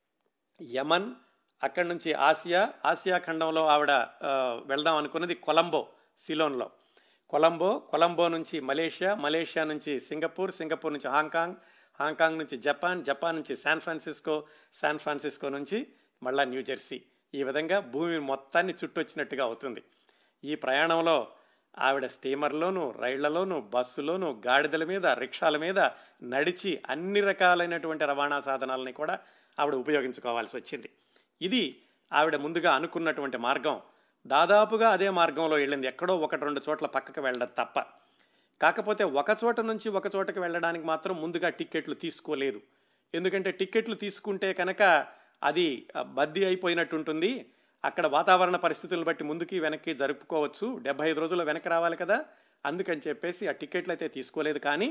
యమన్ అక్కడి నుంచి ఆసియా ఆసియా ఖండంలో ఆవిడ ఆ, వెళ్దాం అనుకున్నది కొలంబో సిలోన్లో కొలంబో కొలంబో నుంచి మలేషియా మలేషియా నుంచి సింగపూర్ సింగపూర్ నుంచి హాంకాంగ్ హాంకాంగ్ నుంచి జపాన్ జపాన్ నుంచి శాన్ ఫ్రాన్సిస్కో శాన్ ఫ్రాన్సిస్కో నుంచి మళ్ళా న్యూజెర్సీ ఈ విధంగా భూమి మొత్తాన్ని చుట్టొచ్చినట్టుగా అవుతుంది ఈ ప్రయాణంలో ఆవిడ స్టీమర్లోను రైళ్లలోను బస్సులోను గాడిదల మీద రిక్షాల మీద నడిచి అన్ని రకాలైనటువంటి రవాణా సాధనాలని కూడా ఆవిడ ఉపయోగించుకోవాల్సి వచ్చింది ఇది ఆవిడ ముందుగా అనుకున్నటువంటి మార్గం దాదాపుగా అదే మార్గంలో వెళ్ళింది ఎక్కడో ఒకటి రెండు చోట్ల పక్కకు వెళ్ళడం తప్ప కాకపోతే ఒక చోట నుంచి ఒక చోటకి వెళ్ళడానికి మాత్రం ముందుగా టిక్కెట్లు తీసుకోలేదు ఎందుకంటే టిక్కెట్లు తీసుకుంటే కనుక అది ఆ, బద్దీ అయిపోయినట్టు ఉంటుంది అక్కడ వాతావరణ పరిస్థితులను బట్టి ముందుకి వెనక్కి జరుపుకోవచ్చు డెబ్బై ఐదు రోజుల్లో వెనక్కి రావాలి కదా అందుకని చెప్పేసి ఆ టిక్కెట్లు అయితే తీసుకోలేదు కానీ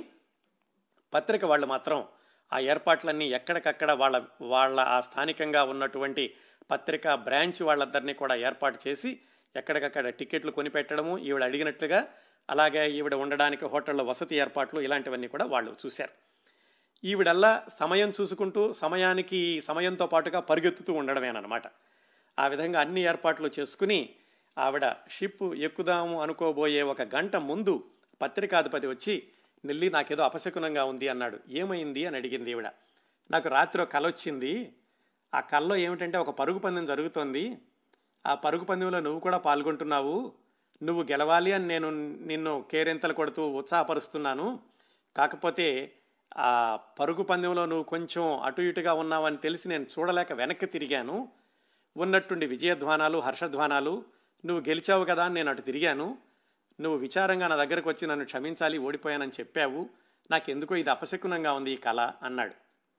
పత్రిక వాళ్ళు మాత్రం ఆ ఏర్పాట్లన్నీ ఎక్కడికక్కడ వాళ్ళ వాళ్ళ ఆ స్థానికంగా ఉన్నటువంటి పత్రిక బ్రాంచ్ వాళ్ళందరినీ కూడా ఏర్పాటు చేసి ఎక్కడికక్కడ టికెట్లు కొనిపెట్టడము ఈవిడ అడిగినట్లుగా అలాగే ఈవిడ ఉండడానికి హోటల్లో వసతి ఏర్పాట్లు ఇలాంటివన్నీ కూడా వాళ్ళు చూశారు ఈవిడల్లా సమయం చూసుకుంటూ సమయానికి సమయంతో పాటుగా పరిగెత్తుతూ ఉండడమేనమాట ఆ విధంగా అన్ని ఏర్పాట్లు చేసుకుని ఆవిడ షిప్ ఎక్కుదాము అనుకోబోయే ఒక గంట ముందు పత్రికాధిపతి వచ్చి నెల్లి నాకేదో అపశకునంగా ఉంది అన్నాడు ఏమైంది అని అడిగింది ఈవిడ నాకు రాత్రి ఒక కల వచ్చింది ఆ కల్లో ఏమిటంటే ఒక పరుగు పందెం జరుగుతోంది ఆ పరుగు పందెంలో నువ్వు కూడా పాల్గొంటున్నావు నువ్వు గెలవాలి అని నేను నిన్ను కేరింతలు కొడుతూ ఉత్సాహపరుస్తున్నాను కాకపోతే ఆ పరుగు పందెంలో నువ్వు కొంచెం అటు ఇటుగా ఉన్నావని తెలిసి నేను చూడలేక వెనక్కి తిరిగాను ఉన్నట్టుండి విజయధ్వానాలు హర్షధ్వానాలు నువ్వు గెలిచావు కదా అని నేను అటు తిరిగాను నువ్వు విచారంగా నా దగ్గరకు వచ్చి నన్ను క్షమించాలి ఓడిపోయానని చెప్పావు నాకెందుకో ఇది అపశకునంగా ఉంది ఈ కళ అన్నాడు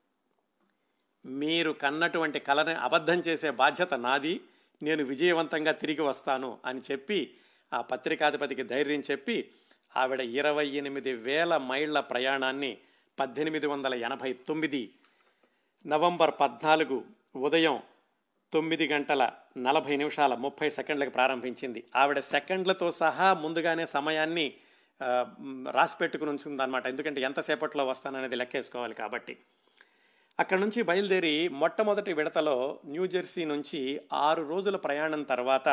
మీరు కన్నటువంటి కళని అబద్ధం చేసే బాధ్యత నాది నేను విజయవంతంగా తిరిగి వస్తాను అని చెప్పి ఆ పత్రికాధిపతికి ధైర్యం చెప్పి ఆవిడ ఇరవై ఎనిమిది వేల మైళ్ళ ప్రయాణాన్ని పద్దెనిమిది వందల ఎనభై తొమ్మిది నవంబర్ పద్నాలుగు ఉదయం తొమ్మిది గంటల నలభై నిమిషాల ముప్పై సెకండ్లకు ప్రారంభించింది ఆవిడ సెకండ్లతో సహా ముందుగానే సమయాన్ని ఆ, మ్, రాసి పెట్టుకుని ఉంచుందన్నమాట ఎందుకంటే ఎంతసేపట్లో వస్తాననేది లెక్కేసుకోవాలి కాబట్టి అక్కడ నుంచి బయలుదేరి మొట్టమొదటి విడతలో న్యూజెర్సీ నుంచి ఆరు రోజుల ప్రయాణం తర్వాత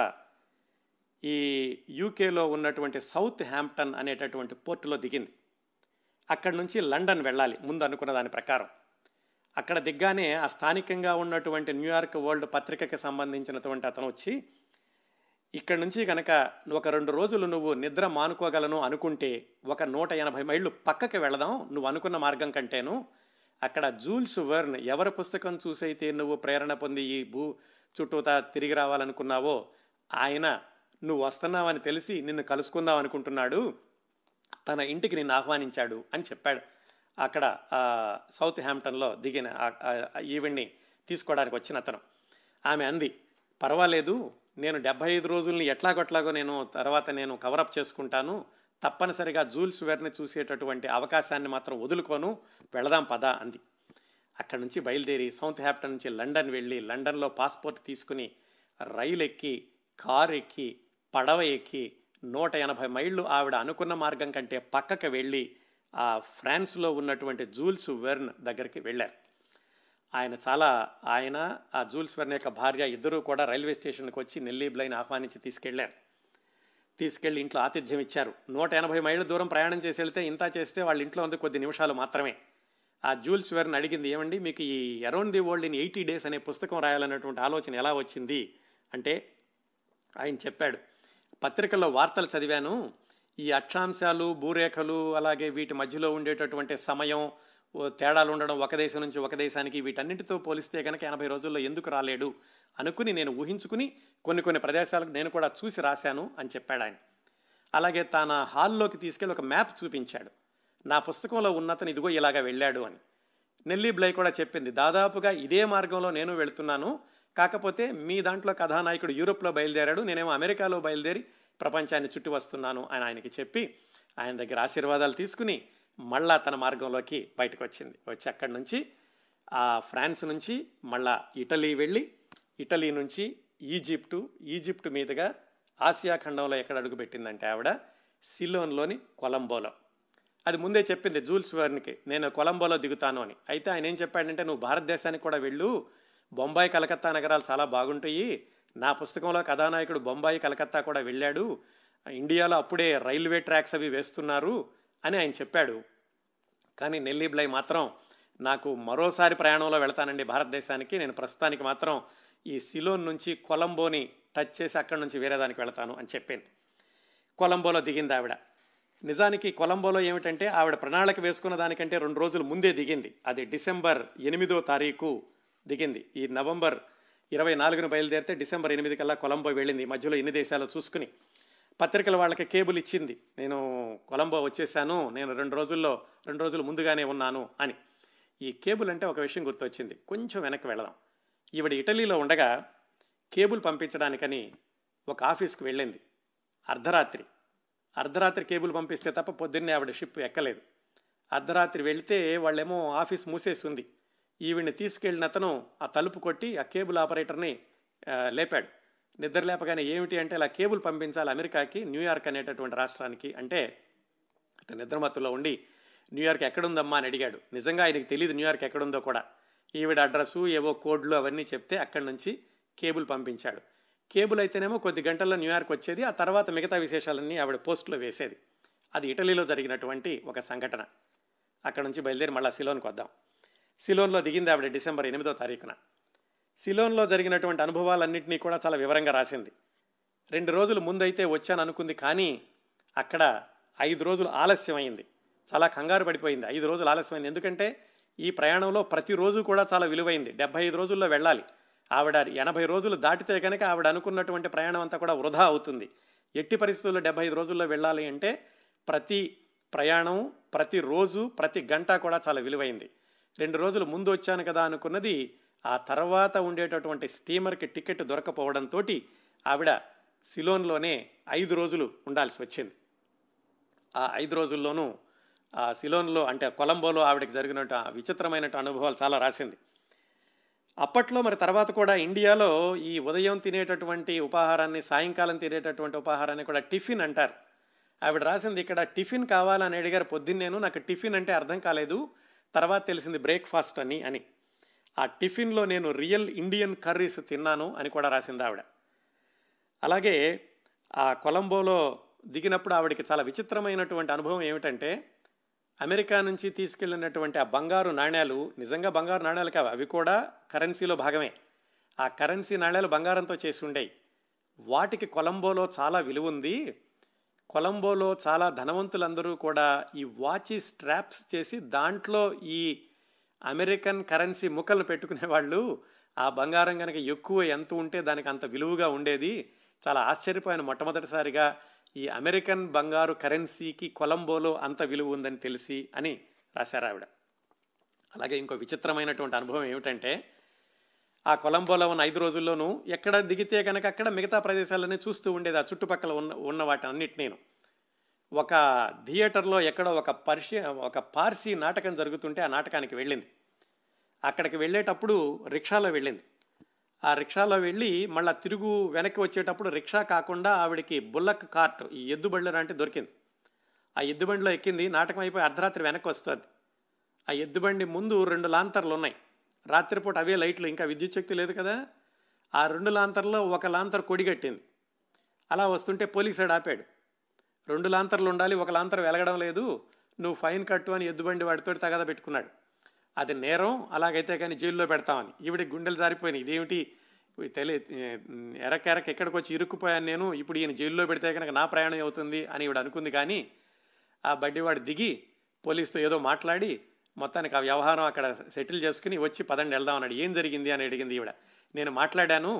ఈ యూకేలో ఉన్నటువంటి సౌత్ హ్యాంప్టన్ అనేటటువంటి పోర్టులో దిగింది అక్కడి నుంచి లండన్ వెళ్ళాలి ముందు అనుకున్న దాని ప్రకారం అక్కడ దిగ్గానే ఆ స్థానికంగా ఉన్నటువంటి న్యూయార్క్ వరల్డ్ పత్రికకి సంబంధించినటువంటి అతను వచ్చి ఇక్కడ నుంచి కనుక ఒక రెండు రోజులు నువ్వు నిద్ర మానుకోగలను అనుకుంటే ఒక నూట ఎనభై మైళ్ళు పక్కకి వెళదాం నువ్వు అనుకున్న మార్గం కంటేను అక్కడ జూల్స్ వర్న్ ఎవరి పుస్తకం చూసైతే నువ్వు ప్రేరణ పొంది ఈ భూ చుట్టూతా తిరిగి రావాలనుకున్నావో ఆయన నువ్వు వస్తున్నావని తెలిసి నిన్ను కలుసుకుందాం అనుకుంటున్నాడు తన ఇంటికి నిన్ను ఆహ్వానించాడు అని చెప్పాడు అక్కడ ఆ, సౌత్ హ్యాంప్టన్లో దిగిన ఆ- ఆ- ఈవిడ్ని తీసుకోవడానికి వచ్చిన అతను ఆమె అంది పర్వాలేదు నేను డెబ్బై ఐదు రోజుల్ని ఎట్లాగొట్లాగో నేను తర్వాత నేను కవరప్ చేసుకుంటాను తప్పనిసరిగా జూల్స్ వెర్ని చూసేటటువంటి అవకాశాన్ని మాత్రం వదులుకోను వెళదాం పదా అంది అక్కడి నుంచి బయలుదేరి సౌత్ హ్యాంప్టన్ నుంచి లండన్ వెళ్ళి లండన్లో పాస్పోర్ట్ తీసుకుని రైలు ఎక్కి కారు ఎక్కి పడవ ఎక్కి నూట ఎనభై మైళ్ళు ఆవిడ అనుకున్న మార్గం కంటే పక్కకి వెళ్ళి ఆ ఫ్రాన్స్లో ఉన్నటువంటి జూల్స్ వెర్న్ దగ్గరికి వెళ్ళారు ఆయన చాలా ఆయన ఆ జూల్స్ వెర్న్ యొక్క భార్య ఇద్దరూ కూడా రైల్వే స్టేషన్కి వచ్చి నెల్లీ బ్లైన్ ఆహ్వానించి తీసుకెళ్లారు తీసుకెళ్లి ఇంట్లో ఆతిథ్యం ఇచ్చారు నూట ఎనభై మైళ్ళ దూరం ప్రయాణం చేసి వెళ్తే ఇంత చేస్తే వాళ్ళ ఇంట్లో ఉంది కొద్ది నిమిషాలు మాత్రమే ఆ జూల్స్ వెర్న్ అడిగింది ఏమండి మీకు ఈ around the world in eighty days అనే పుస్తకం రాయాలన్నటువంటి ఆలోచన ఎలా వచ్చింది అంటే ఆయన చెప్పాడు పత్రికల్లో వార్తలు చదివాను ఈ అక్షాంశాలు భూరేఖలు అలాగే వీటి మధ్యలో ఉండేటటువంటి సమయం ఓ తేడాలు ఉండడం ఒక దేశం నుంచి ఒక దేశానికి వీటన్నిటితో పోలిస్తే కనుక ఎనభై రోజుల్లో ఎందుకు రాలేడు అనుకుని నేను ఊహించుకుని కొన్ని కొన్ని ప్రదేశాలకు నేను కూడా చూసి రాశాను అని చెప్పాడు ఆయన అలాగే తన హాల్లోకి తీసుకెళ్ళి ఒక మ్యాప్ చూపించాడు నా పుస్తకంలో ఉన్నతను ఇదిగో ఇలాగా వెళ్ళాడు అని నెల్లీ బ్లై కూడా చెప్పింది దాదాపుగా ఇదే మార్గంలో నేను వెళుతున్నాను కాకపోతే మీ దాంట్లో కథానాయకుడు యూరోప్లో బయలుదేరాడు నేనేమో అమెరికాలో బయలుదేరి ప్రపంచాన్ని చుట్టి వస్తున్నాను అని ఆయనకి చెప్పి ఆయన దగ్గర ఆశీర్వాదాలు తీసుకుని మళ్ళా తన మార్గంలోకి బయటకు వచ్చింది వచ్చి అక్కడి నుంచి ఆ ఫ్రాన్స్ నుంచి మళ్ళా ఇటలీ వెళ్ళి ఇటలీ నుంచి ఈజిప్టు ఈజిప్ట్ మీదుగా ఆసియా ఖండంలో ఎక్కడ అడుగుపెట్టిందంటే ఆవిడ సిలోన్లోని కొలంబోలో అది ముందే చెప్పింది జూల్స్ వర్న్కి నేను కొలంబోలో దిగుతాను అని అయితే ఆయన ఏం చెప్పాడంటే నువ్వు భారతదేశానికి కూడా వెళ్ళు బొంబాయి కలకత్తా నగరాలు చాలా బాగుంటాయి నా పుస్తకంలో కథానాయకుడు బొంబాయి కలకత్తా కూడా వెళ్ళాడు ఇండియాలో అప్పుడే రైల్వే ట్రాక్స్ అవి వేస్తున్నారు అని ఆయన చెప్పాడు కానీ నెల్లీ బ్లై మాత్రం నాకు మరోసారి ప్రయాణంలో వెళతానండి భారతదేశానికి నేను ప్రస్తుతానికి మాత్రం ఈ సిలోన్ నుంచి కొలంబోని టచ్ చేసి అక్కడి నుంచి వేరే దానికి వెళతాను అని చెప్పింది కొలంబోలో దిగింది ఆవిడ నిజానికి కొలంబోలో ఏమిటంటే ఆవిడ ప్రణాళిక వేసుకున్న దానికంటే రెండు రోజులు ముందే దిగింది అది డిసెంబర్ ఎనిమిదో తారీఖు దిగింది ఈ నవంబర్ ఇరవై నాలుగున బయలుదేరితే డిసెంబర్ ఎనిమిది కల్లా కొలంబో వెళ్ళింది మధ్యలో ఎన్ని దేశాలు చూసుకుని పత్రికల వాళ్ళకి కేబుల్ ఇచ్చింది నేను కొలంబో వచ్చేసాను నేను రెండు రోజుల్లో రెండు రోజులు ముందుగానే ఉన్నాను అని ఈ కేబుల్ అంటే ఒక విషయం గుర్తొచ్చింది కొంచెం వెనక్కి వెళదాం ఈవిడ ఇటలీలో ఉండగా కేబుల్ పంపించడానికని ఒక ఆఫీస్కి వెళ్ళింది అర్ధరాత్రి అర్ధరాత్రి కేబుల్ పంపిస్తే తప్ప పొద్దున్నే ఆవిడ షిప్ ఎక్కలేదు అర్ధరాత్రి వెళితే వాళ్ళేమో ఆఫీస్ మూసేసి ఉంది ఈవిడ్ని తీసుకెళ్ళిన అతను ఆ తలుపు కొట్టి ఆ కేబుల్ ఆపరేటర్ని లేపాడు నిద్ర లేపగానే ఏమిటి అంటే ఇలా కేబుల్ పంపించాలి అమెరికాకి న్యూయార్క్ అనేటటువంటి రాష్ట్రానికి అంటే అతను నిద్రమత్తులో ఉండి న్యూయార్క్ ఎక్కడుందమ్మా అని అడిగాడు నిజంగా ఆయనకి తెలియదు న్యూయార్క్ ఎక్కడుందో కూడా ఈవిడ అడ్రస్సు ఏవో కోడ్లు అవన్నీ చెప్తే అక్కడి నుంచి కేబుల్ పంపించాడు కేబుల్ అయితేనేమో కొద్ది గంటల్లో న్యూయార్క్ వచ్చేది ఆ తర్వాత మిగతా విశేషాలన్నీ ఆవిడ పోస్టులో వేసేది అది ఇటలీలో జరిగినటువంటి ఒక సంఘటన అక్కడ నుంచి బయలుదేరి మళ్ళీ సిలోన్కి వద్దాం సిలోన్లో దిగింది ఆవిడ డిసెంబర్ ఎనిమిదో తారీఖున సిలోన్లో జరిగినటువంటి అనుభవాలన్నింటినీ కూడా చాలా వివరంగా రాసింది రెండు రోజులు ముందైతే వచ్చాను అనుకుంది కానీ అక్కడ ఐదు రోజులు ఆలస్యమైంది చాలా కంగారు పడిపోయింది ఐదు రోజులు ఆలస్యమైంది ఎందుకంటే ఈ ప్రయాణంలో ప్రతిరోజు కూడా చాలా విలువైంది డెబ్బై ఐదు రోజుల్లో వెళ్ళాలి ఆవిడ ఎనభై రోజులు దాటితే కనుక ఆవిడ అనుకున్నటువంటి ప్రయాణం అంతా కూడా వృధా అవుతుంది ఎట్టి పరిస్థితుల్లో డెబ్బై ఐదు రోజుల్లో వెళ్ళాలి అంటే ప్రతి ప్రయాణం ప్రతి రోజు ప్రతి గంట కూడా చాలా విలువైంది రెండు రోజులు ముందు వచ్చాను కదా అనుకున్నది ఆ తర్వాత ఉండేటటువంటి స్టీమర్కి టికెట్ దొరకపోవడంతో ఆవిడ సిలోన్లోనే ఐదు రోజులు ఉండాల్సి వచ్చింది ఆ ఐదు రోజుల్లోనూ ఆ సిలోన్లో అంటే కొలంబోలో ఆవిడకి జరిగినట్టు విచిత్రమైన అనుభవాలు చాలా రాసింది అప్పట్లో మరి తర్వాత కూడా ఇండియాలో ఈ ఉదయం తినేటటువంటి ఉపాహారాన్ని సాయంకాలం తినేటటువంటి ఉపాహారాన్ని కూడా టిఫిన్ అంటారు ఆవిడ రాసింది ఇక్కడ టిఫిన్ కావాలని అడిగారు పొద్దున్నేను నాకు టిఫిన్ అంటే అర్థం కాలేదు తర్వాత తెలిసింది బ్రేక్ఫాస్ట్ అని అని ఆ టిఫిన్లో నేను రియల్ ఇండియన్ కర్రీస్ తిన్నాను అని కూడా రాసింది ఆవిడ అలాగే ఆ కొలంబోలో దిగినప్పుడు ఆవిడకి చాలా విచిత్రమైనటువంటి అనుభవం ఏమిటంటే అమెరికా నుంచి తీసుకెళ్ళినటువంటి ఆ బంగారు నాణ్యాలు నిజంగా బంగారు నాణ్యాలు కావు అవి కూడా కరెన్సీలో భాగమే ఆ కరెన్సీ నాణ్యాలు బంగారంతో చేసి ఉండేవి వాటికి కొలంబోలో చాలా విలువ ఉంది కొలంబోలో చాలా ధనవంతులందరూ కూడా ఈ వాచి స్ట్రాప్స్ చేసి దాంట్లో ఈ అమెరికన్ కరెన్సీ ముక్కలను పెట్టుకునే వాళ్ళు ఆ బంగారం కనుక ఎక్కువ ఎంత ఉంటే దానికి అంత విలువగా ఉండేది చాలా ఆశ్చర్యపోయిన మొట్టమొదటిసారిగా ఈ అమెరికన్ బంగారు కరెన్సీకి కొలంబోలో అంత విలువ ఉందని తెలిసి అని రాశారు ఆవిడ అలాగే ఇంకో విచిత్రమైనటువంటి అనుభవం ఏమిటంటే ఆ కొలంబోలో ఉన్న ఐదు రోజుల్లోనూ ఎక్కడ దిగితే కనుక అక్కడ మిగతా ప్రదేశాలన్నీ చూస్తూ ఉండేది ఆ చుట్టుపక్కల ఉన్న ఉన్న వాటి అన్నిటినేను ఒక థియేటర్లో ఎక్కడో ఒక పర్షి ఒక పార్సీ నాటకం జరుగుతుంటే ఆ నాటకానికి వెళ్ళింది అక్కడికి వెళ్ళేటప్పుడు రిక్షాలో వెళ్ళింది ఆ రిక్షాలో వెళ్ళి మళ్ళీ తిరుగు వెనక్కి వచ్చేటప్పుడు రిక్షా కాకుండా ఆవిడకి బుల్లక్ కార్ట్ ఈ ఎద్దుబండ్లు లాంటి దొరికింది ఆ ఎద్దుబండిలో ఎక్కింది నాటకం అయిపోయి అర్ధరాత్రి వెనక్కి వస్తుంది ఆ ఎద్దుబండి ముందు రెండు లాంతర్లు ఉన్నాయి రాత్రిపూట అవే లైట్లు ఇంకా విద్యుత్ శక్తి లేదు కదా ఆ రెండు లాంతర్లో ఒక లాంతర్ కొడిగట్టింది అలా వస్తుంటే పోలీసుడు ఆపాడు రెండు లాంతర్లు ఉండాలి ఒక లాంతర్ వెలగడం లేదు నువ్వు ఫైన్ కట్టు అని ఎద్దుబండి వాడితో తగదా పెట్టుకున్నాడు అది నేరం అలాగైతే కానీ జైల్లో పెడతామని ఈవిడ గుండెలు జారిపోయినాయి ఇదేమిటి తెలి ఎరకెరక ఎక్కడికి వచ్చి ఇరుక్కుపోయాను నేను ఇప్పుడు ఈయన జైల్లో పెడితే కనుక నా ప్రయాణం అవుతుంది అని ఈవిడ అనుకుంది కానీ ఆ బడ్డీవాడు దిగి పోలీసుతో ఏదో మాట్లాడి మొత్తానికి ఆ వ్యవహారం అక్కడ సెటిల్ చేసుకుని వచ్చి పదండి వెళ్దాం అన్నాడు ఏం జరిగింది అని అడిగింది ఈవిడ నేను మాట్లాడాను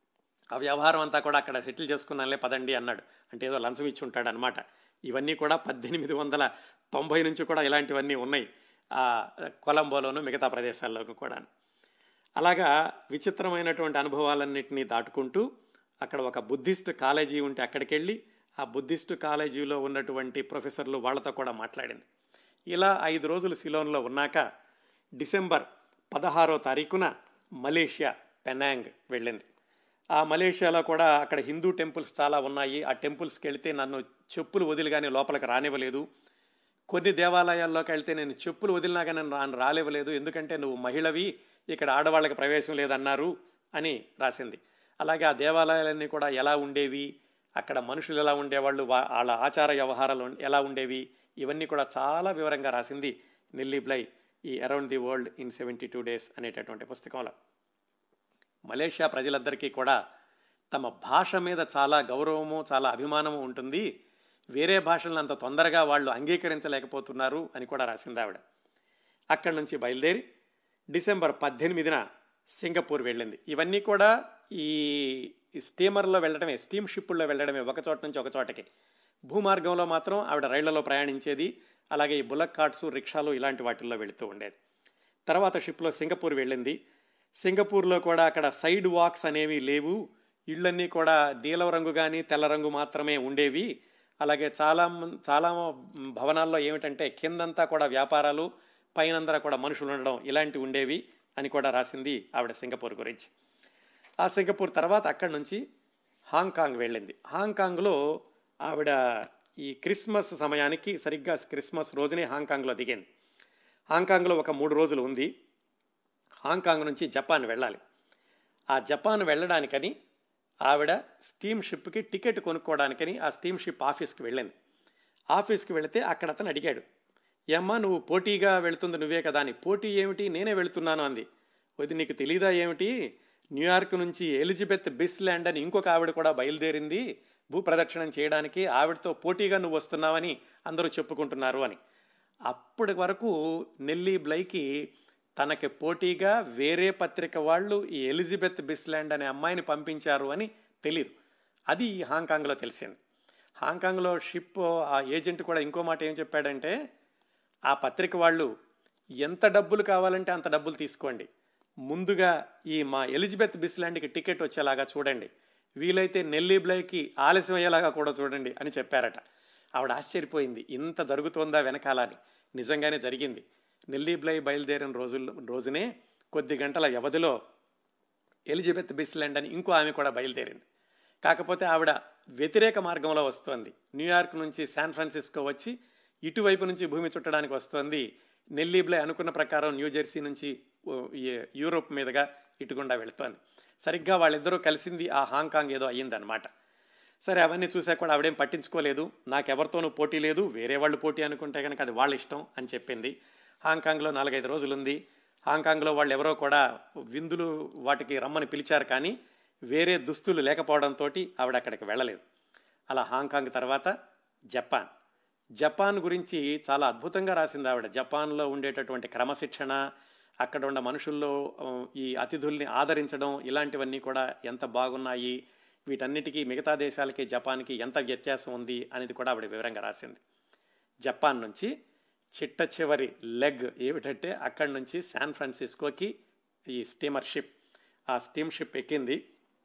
ఆ వ్యవహారం అంతా కూడా అక్కడ సెటిల్ చేసుకున్నానులే పదండి అన్నాడు అంటే ఏదో లంచం ఇచ్చి ఉంటాడు అనమాట ఇవన్నీ కూడా పద్దెనిమిది వందల తొంభై నుంచి కూడా ఇలాంటివన్నీ ఉన్నాయి ఆ కొలంబోలోను మిగతా ప్రదేశాల్లోనూ కూడా అలాగా విచిత్రమైనటువంటి అనుభవాలన్నింటినీ దాటుకుంటూ అక్కడ ఒక బుద్ధిస్ట్ కాలేజీ ఉంటే అక్కడికి వెళ్ళి ఆ బుద్ధిస్ట్ కాలేజీలో ఉన్నటువంటి ప్రొఫెసర్లు వాళ్ళతో కూడా మాట్లాడింది ఇలా ఐదు రోజులు సిలోన్లో ఉన్నాక డిసెంబర్ పదహారో తారీఖున మలేషియా పెనాంగ్ వెళ్ళింది ఆ మలేషియాలో కూడా అక్కడ హిందూ టెంపుల్స్ చాలా ఉన్నాయి ఆ టెంపుల్స్కి వెళితే నన్ను చెప్పులు వదిలిగానే లోపలికి రానివ్వలేదు కొన్ని దేవాలయాల్లోకి వెళ్తే నేను చెప్పులు వదిలినా కానీ నన్ను రానివ్వలేదు ఎందుకంటే నువ్వు మహిళవి ఇక్కడ ఆడవాళ్ళకి ప్రవేశం లేదన్నారు అని రాసింది అలాగే ఆ దేవాలయాలన్నీ కూడా ఎలా ఉండేవి అక్కడ మనుషులు ఎలా ఉండేవాళ్ళు వాళ్ళ ఆచార వ్యవహారాలు ఎలా ఉండేవి ఇవన్నీ కూడా చాలా వివరంగా రాసింది నిల్లీ బ్లై ఈ around the world in seventy two days అనేటటువంటి పుస్తకంలో మలేషియా ప్రజలందరికీ కూడా తమ భాష మీద చాలా గౌరవము చాలా అభిమానము ఉంటుంది వేరే భాషలను అంత తొందరగా వాళ్ళు అంగీకరించలేకపోతున్నారు అని కూడా రాసింది ఆవిడ అక్కడి నుంచి బయలుదేరి డిసెంబర్ పద్దెనిమిదిన సింగపూర్ వెళ్ళింది ఇవన్నీ కూడా ఈ స్టీమర్లో వెళ్ళడమే స్టీమ్ షిప్పుల్లో వెళ్ళడమే ఒక చోట నుంచి ఒక చోటకి భూమార్గంలో మాత్రం ఆవిడ రైళ్లలో ప్రయాణించేది అలాగే ఈ బుల్లక్ కార్ట్స్ రిక్షాలు ఇలాంటి వాటిల్లో వెళుతూ ఉండేది తర్వాత షిప్లో సింగపూర్ వెళ్ళింది సింగపూర్లో కూడా అక్కడ సైడ్ వాక్స్ అనేవి లేవు ఇళ్ళన్నీ కూడా నీలం రంగు కానీ తెల్ల రంగు మాత్రమే ఉండేవి అలాగే చాలా చాలా భవనాల్లో ఏమిటంటే కిందంతా కూడా వ్యాపారాలు పైనందరూ కూడా మనుషులు ఉండడం ఇలాంటివి ఉండేవి అని కూడా రాసింది ఆవిడ సింగపూర్ గురించి ఆ సింగపూర్ తర్వాత అక్కడి నుంచి హాంకాంగ్ వెళ్ళింది హాంకాంగ్లో ఆవిడ ఈ క్రిస్మస్ సమయానికి సరిగ్గా క్రిస్మస్ రోజునే హాంకాంగ్లో దిగింది హాంకాంగ్లో ఒక మూడు రోజులు ఉంది హాంకాంగ్ నుంచి జపాన్ వెళ్ళాలి ఆ జపాన్ వెళ్ళడానికని ఆవిడ స్టీమ్ షిప్కి టికెట్ కొనుక్కోవడానికని ఆ స్టీమ్ షిప్ ఆఫీస్కి వెళ్ళింది ఆఫీస్కి వెళితే అక్కడ అతను అడిగాడు ఏమ్మా నువ్వు పోటీగా వెళుతుంది నువ్వే కదా అని పోటీ ఏమిటి నేనే వెళుతున్నాను అంది అది నీకు తెలీదా ఏమిటి న్యూయార్క్ నుంచి ఎలిజబెత్ బిస్లాండ్ అని ఇంకొక ఆవిడ కూడా బయలుదేరింది భూప్రదక్షిణం చేయడానికి ఆవిడతో పోటీగా నువ్వు వస్తున్నావని అందరూ చెప్పుకుంటున్నారు అని అప్పటి వరకు నెల్లీ బ్లైకి తనకి పోటీగా వేరే పత్రిక వాళ్ళు ఈ ఎలిజబెత్ బిస్లాండ్ అనే అమ్మాయిని పంపించారు అని తెలియదు అది హాంకాంగ్లో తెలిసింది హాంకాంగ్లో షిప్ ఆ ఏజెంట్ కూడా ఇంకో మాట ఏం చెప్పాడంటే ఆ పత్రిక వాళ్ళు ఎంత డబ్బులు కావాలంటే అంత డబ్బులు తీసుకోండి ముందుగా ఈ మా ఎలిజబెత్ బిస్లాండ్కి టికెట్ వచ్చేలాగా చూడండి వీలైతే నెల్లీ బ్లైకి ఆలస్యం అయ్యేలాగా కూడా చూడండి అని చెప్పారట ఆవిడ ఆశ్చర్యపోయింది ఇంత జరుగుతోందా వెనకాలని నిజంగానే జరిగింది నెల్లీ బ్లై బయలుదేరిన రోజుల్లో రోజునే కొద్ది గంటల వ్యవధిలో ఎలిజబెత్ బిస్లాండ్ అని ఇంకో ఆమె కూడా బయలుదేరింది కాకపోతే ఆవిడ వ్యతిరేక మార్గంలో వస్తోంది న్యూయార్క్ నుంచి శాన్ ఫ్రాన్సిస్కో వచ్చి ఇటువైపు నుంచి భూమి చుట్టడానికి వస్తోంది నెల్లీ బ్లై అనుకున్న ప్రకారం న్యూ జెర్సీ నుంచి యూరోప్ మీదుగా ఇటుగుండా వెళుతోంది సరిగ్గా వాళ్ళిద్దరూ కలిసింది ఆ హాంకాంగ్ ఏదో అయ్యిందనమాట సరే అవన్నీ చూసా కూడా ఆవిడేం పట్టించుకోలేదు నాకెవరితోనూ పోటీ లేదు వేరే వాళ్ళు పోటీ అనుకుంటే కనుక అది వాళ్ళ ఇష్టం అని చెప్పింది హాంకాంగ్లో నాలుగైదు రోజులుంది హాంకాంగ్లో వాళ్ళు ఎవరో కూడా విందులు వాటికి రమ్మని పిలిచారు కానీ వేరే దుస్తులు లేకపోవడంతో ఆవిడ అక్కడికి వెళ్ళలేదు అలా హాంకాంగ్ తర్వాత జపాన్ జపాన్ గురించి చాలా అద్భుతంగా రాసింది ఆవిడ జపాన్లో ఉండేటటువంటి క్రమశిక్షణ అక్కడ ఉన్న మనుషుల్లో ఈ అతిథుల్ని ఆదరించడం ఇలాంటివన్నీ కూడా ఎంత బాగున్నాయి వీటన్నిటికీ మిగతా దేశాలకి జపాన్కి ఎంత వ్యత్యాసం ఉంది అనేది కూడా ఆవిడ వివరంగా రాసింది జపాన్ నుంచి చిట్ట చివరి లెగ్ ఏమిటంటే అక్కడి నుంచి శాన్ ఫ్రాన్సిస్కోకి ఈ స్టీమర్ షిప్ ఆ స్టీమ్ షిప్ ఎక్కింది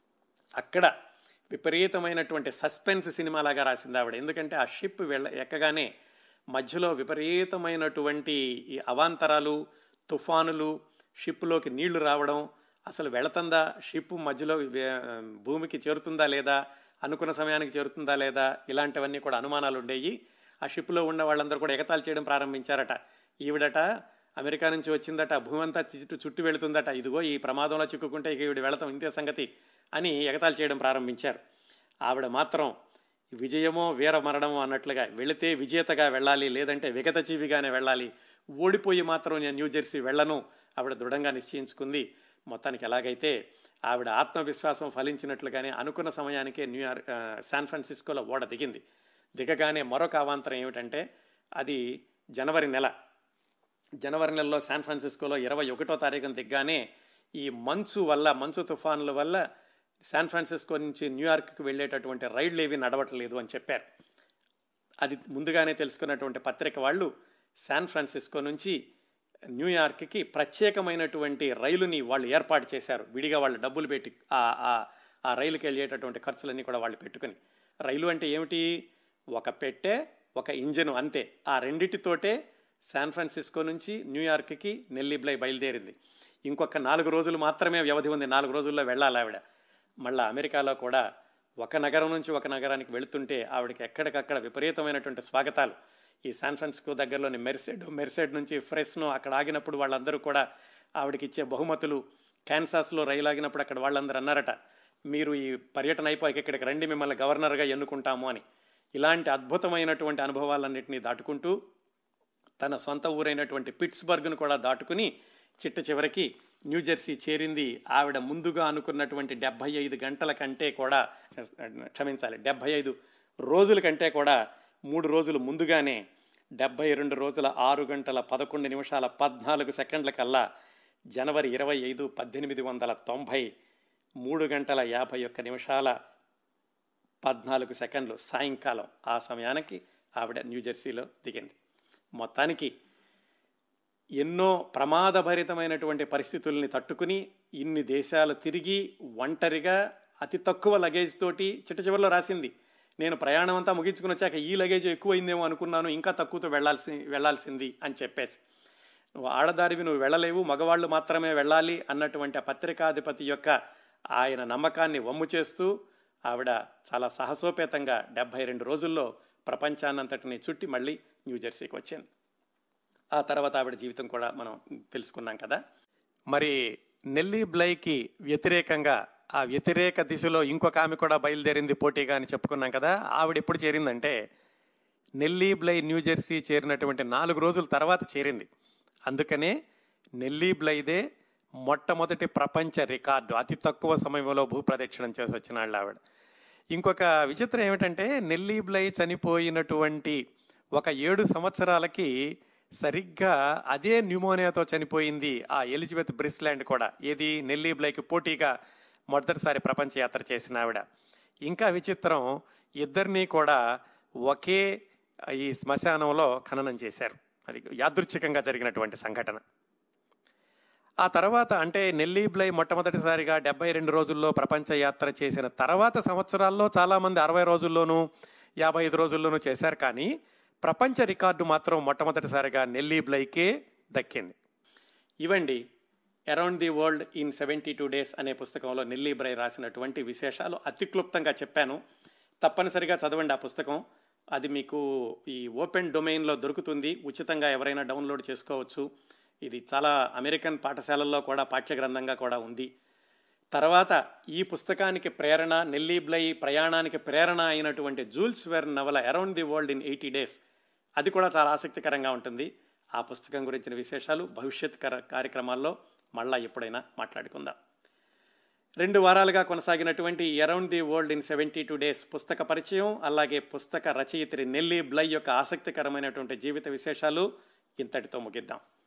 అక్కడ విపరీతమైనటువంటి సస్పెన్స్ సినిమా లాగా రాసింది ఆవిడ ఎందుకంటే ఆ షిప్ వెళ్ళ ఎక్కగానే మధ్యలో విపరీతమైనటువంటి ఈ అవాంతరాలు తుఫానులు షిప్లోకి నీళ్లు రావడం అసలు వెళుతుందా షిప్ మధ్యలో భూమికి చేరుతుందా లేదా అనుకున్న సమయానికి చేరుతుందా లేదా ఇలాంటివన్నీ కూడా అనుమానాలు ఉండేవి ఆ షిప్లో ఉన్న వాళ్ళందరూ కూడా ఎగతాలు చేయడం ప్రారంభించారట ఈవిడట అమెరికా నుంచి వచ్చిందట భూమి అంతా చుట్టూ చుట్టూ వెళుతుందట ఇదిగో ఈ ప్రమాదంలో చిక్కుకుంటే ఇక ఈవిడ వెళతాం ఇంతే సంగతి అని ఎగతాలు చేయడం ప్రారంభించారు ఆవిడ మాత్రం విజయమో వీర మరణమో అన్నట్లుగా వెళితే విజేతగా వెళ్ళాలి లేదంటే విగతజీవిగానే వెళ్ళాలి ఓడిపోయి మాత్రం నేను న్యూజెర్సీ వెళ్ళను ఆవిడ దృఢంగా నిశ్చయించుకుంది మొత్తానికి ఎలాగైతే ఆవిడ ఆత్మవిశ్వాసం ఫలించినట్లుగానే అనుకున్న సమయానికే న్యూయార్క్ శాన్ ఫ్రాన్సిస్కోలో ఓడ దిగింది దిగగానే మరొక అవాంతరం ఏమిటంటే అది జనవరి నెల జనవరి నెలలో శాన్ ఫ్రాన్సిస్కోలో ఇరవై ఒకటో తారీఖున దిగ్గానే ఈ మంచు వల్ల మంచు తుఫానుల వల్ల శాన్ ఫ్రాన్సిస్కో నుంచి న్యూయార్క్కి వెళ్ళేటటువంటి రైళ్లు ఏవి నడవట్లేదు అని చెప్పారు అది ముందుగానే తెలుసుకున్నటువంటి పత్రిక వాళ్ళు శాన్ ఫ్రాన్సిస్కో నుంచి న్యూయార్క్కి ప్రత్యేకమైనటువంటి రైలుని వాళ్ళు ఏర్పాటు చేశారు విడిగా వాళ్ళు డబ్బులు పెట్టి ఆ ఆ- ఆ రైలుకి వెళ్ళేటటువంటి ఖర్చులన్నీ కూడా వాళ్ళు పెట్టుకుని రైలు అంటే ఏమిటి ఒక పెట్టె ఒక ఇంజను అంతే ఆ రెండిటితోటే శాన్ ఫ్రాన్సిస్కో నుంచి న్యూయార్క్కి నెల్లిబ్లై బయలుదేరింది ఇంకొక నాలుగు రోజులు మాత్రమే వ్యవధి ఉంది నాలుగు రోజుల్లో వెళ్ళాలి ఆవిడ మళ్ళా అమెరికాలో కూడా ఒక నగరం నుంచి ఒక నగరానికి వెళుతుంటే ఆవిడకి ఎక్కడికక్కడ విపరీతమైనటువంటి స్వాగతాలు ఈ శాన్ ఫ్రాన్సిస్కో దగ్గరలోని మెర్సెడ్ మెర్సెడ్ నుంచి ఫ్రెస్నో అక్కడ ఆగినప్పుడు వాళ్ళందరూ కూడా ఆవిడకి ఇచ్చే బహుమతులు క్యాన్సాస్లో రైలు ఆగినప్పుడు అక్కడ వాళ్ళందరూ అన్నారట మీరు ఈ పర్యటన అయిపోయాక ఇక్కడికి రండి మిమ్మల్ని గవర్నర్గా ఎన్నుకుంటాము అని ఇలాంటి అద్భుతమైనటువంటి అనుభవాలన్నింటినీ దాటుకుంటూ తన సొంత ఊరైనటువంటి పిట్స్బర్గ్ను కూడా దాటుకుని చిట్ట చివరికి న్యూజెర్సీ చేరింది ఆవిడ ముందుగా అనుకున్నటువంటి డెబ్బై ఐదు గంటల కంటే కూడా క్షమించాలి డెబ్బై ఐదు రోజుల కంటే కూడా మూడు రోజులు ముందుగానే డెబ్బై రెండు రోజుల ఆరు గంటల పదకొండు నిమిషాల పద్నాలుగు సెకండ్ల కల్లా జనవరి ఇరవై ఐదు పద్దెనిమిది వందల తొంభై మూడు గంటల యాభై ఒక్క నిమిషాల పద్నాలుగు సెకండ్లు సాయంకాలం ఆ సమయానికి ఆవిడ న్యూజెర్సీలో దిగింది మొత్తానికి ఎన్నో ప్రమాదభరితమైనటువంటి పరిస్థితుల్ని తట్టుకుని ఇన్ని దేశాలు తిరిగి ఒంటరిగా అతి తక్కువ లగేజ్ తోటి చిట్ట చివరిలో రాసింది నేను ప్రయాణం అంతా ముగించుకుని వచ్చాక ఈ లగేజ్ ఎక్కువైందేమో అనుకున్నాను ఇంకా తక్కువతో వెళ్ళాల్సి వెళ్ళాల్సింది అని చెప్పేసి నువ్వు ఆడదారివి నువ్వు వెళ్ళలేవు మగవాళ్ళు మాత్రమే వెళ్ళాలి అన్నటువంటి ఆ పత్రికాధిపతి యొక్క ఆయన నమ్మకాన్ని వమ్ము చేస్తూ ఆవిడ చాలా సాహసోపేతంగా డెబ్బై రెండు రోజుల్లో ప్రపంచాన్నంతటిని చుట్టి మళ్ళీ న్యూజెర్సీకి వచ్చింది ఆ తర్వాత ఆవిడ జీవితం కూడా మనం తెలుసుకున్నాం కదా మరి నెల్లీ బ్లైకి వ్యతిరేకంగా ఆ వ్యతిరేక దిశలో ఇంకొక ఆమె కూడా బయలుదేరింది పోటీగా అని చెప్పుకున్నాం కదా ఆవిడ ఎప్పుడు చేరిందంటే నెల్లీ బ్లై న్యూజెర్సీ చేరినటువంటి నాలుగు రోజుల తర్వాత చేరింది అందుకనే నెల్లీ బ్లైదే మొట్టమొదటి ప్రపంచ రికార్డు అతి తక్కువ సమయంలో భూప్రదక్షిణం చేసి వచ్చిన వాళ్ళు ఆవిడ ఇంకొక విచిత్రం ఏమిటంటే నెల్లీ బ్లై చనిపోయినటువంటి ఒక ఏడు సంవత్సరాలకి సరిగ్గా అదే న్యూమోనియాతో చనిపోయింది ఆ ఎలిజబెత్ బ్రిస్లాండ్ కూడా ఏది నెల్లీ బ్లైకి పోటీగా మొదటిసారి ప్రపంచ యాత్ర చేసిన ఆవిడ ఇంకా విచిత్రం ఇద్దరినీ కూడా ఒకే ఈ శ్మశానంలో ఖననం చేశారు అది యాదృచ్ఛికంగా జరిగినటువంటి సంఘటన ఆ తర్వాత అంటే నెల్లీ బ్లై మొట్టమొదటిసారిగా డెబ్బై రెండు రోజుల్లో ప్రపంచ యాత్ర చేసిన తర్వాత సంవత్సరాల్లో చాలామంది అరవై రోజుల్లోనూ యాభై ఐదు రోజుల్లోనూ చేశారు కానీ ప్రపంచ రికార్డు మాత్రం మొట్టమొదటిసారిగా నెల్లీ బ్లైకే దక్కింది ఇవండి around the world in seventy two days అనే పుస్తకంలో నెల్లీ బ్రై రాసినటువంటి విశేషాలు అతి క్లుప్తంగా చెప్పాను తప్పనిసరిగా చదవండి ఆ పుస్తకం అది మీకు ఈ ఓపెన్ డొమైన్లో దొరుకుతుంది ఉచితంగా ఎవరైనా డౌన్లోడ్ చేసుకోవచ్చు ఇది చాలా అమెరికన్ పాఠశాలల్లో కూడా పాఠ్య గ్రంథంగా కూడా ఉంది తర్వాత ఈ పుస్తకానికి ప్రేరణ నెల్లీ బ్లై ప్రయాణానికి ప్రేరణ అయినటువంటి జూల్స్ వెర్న్ నవల around the world in eighty days అది కూడా చాలా ఆసక్తికరంగా ఉంటుంది ఆ పుస్తకం గురించిన విశేషాలు భవిష్యత్ కర- కార్యక్రమాల్లో మళ్ళా ఎప్పుడైనా మాట్లాడుకుందాం రెండు వారాలుగా కొనసాగినటువంటి around the world in seventy two days పుస్తక పరిచయం అలాగే పుస్తక రచయిత్రి నెల్లీ బ్లై యొక్క ఆసక్తికరమైనటువంటి జీవిత విశేషాలు ఇంతటితో ముగిద్దాం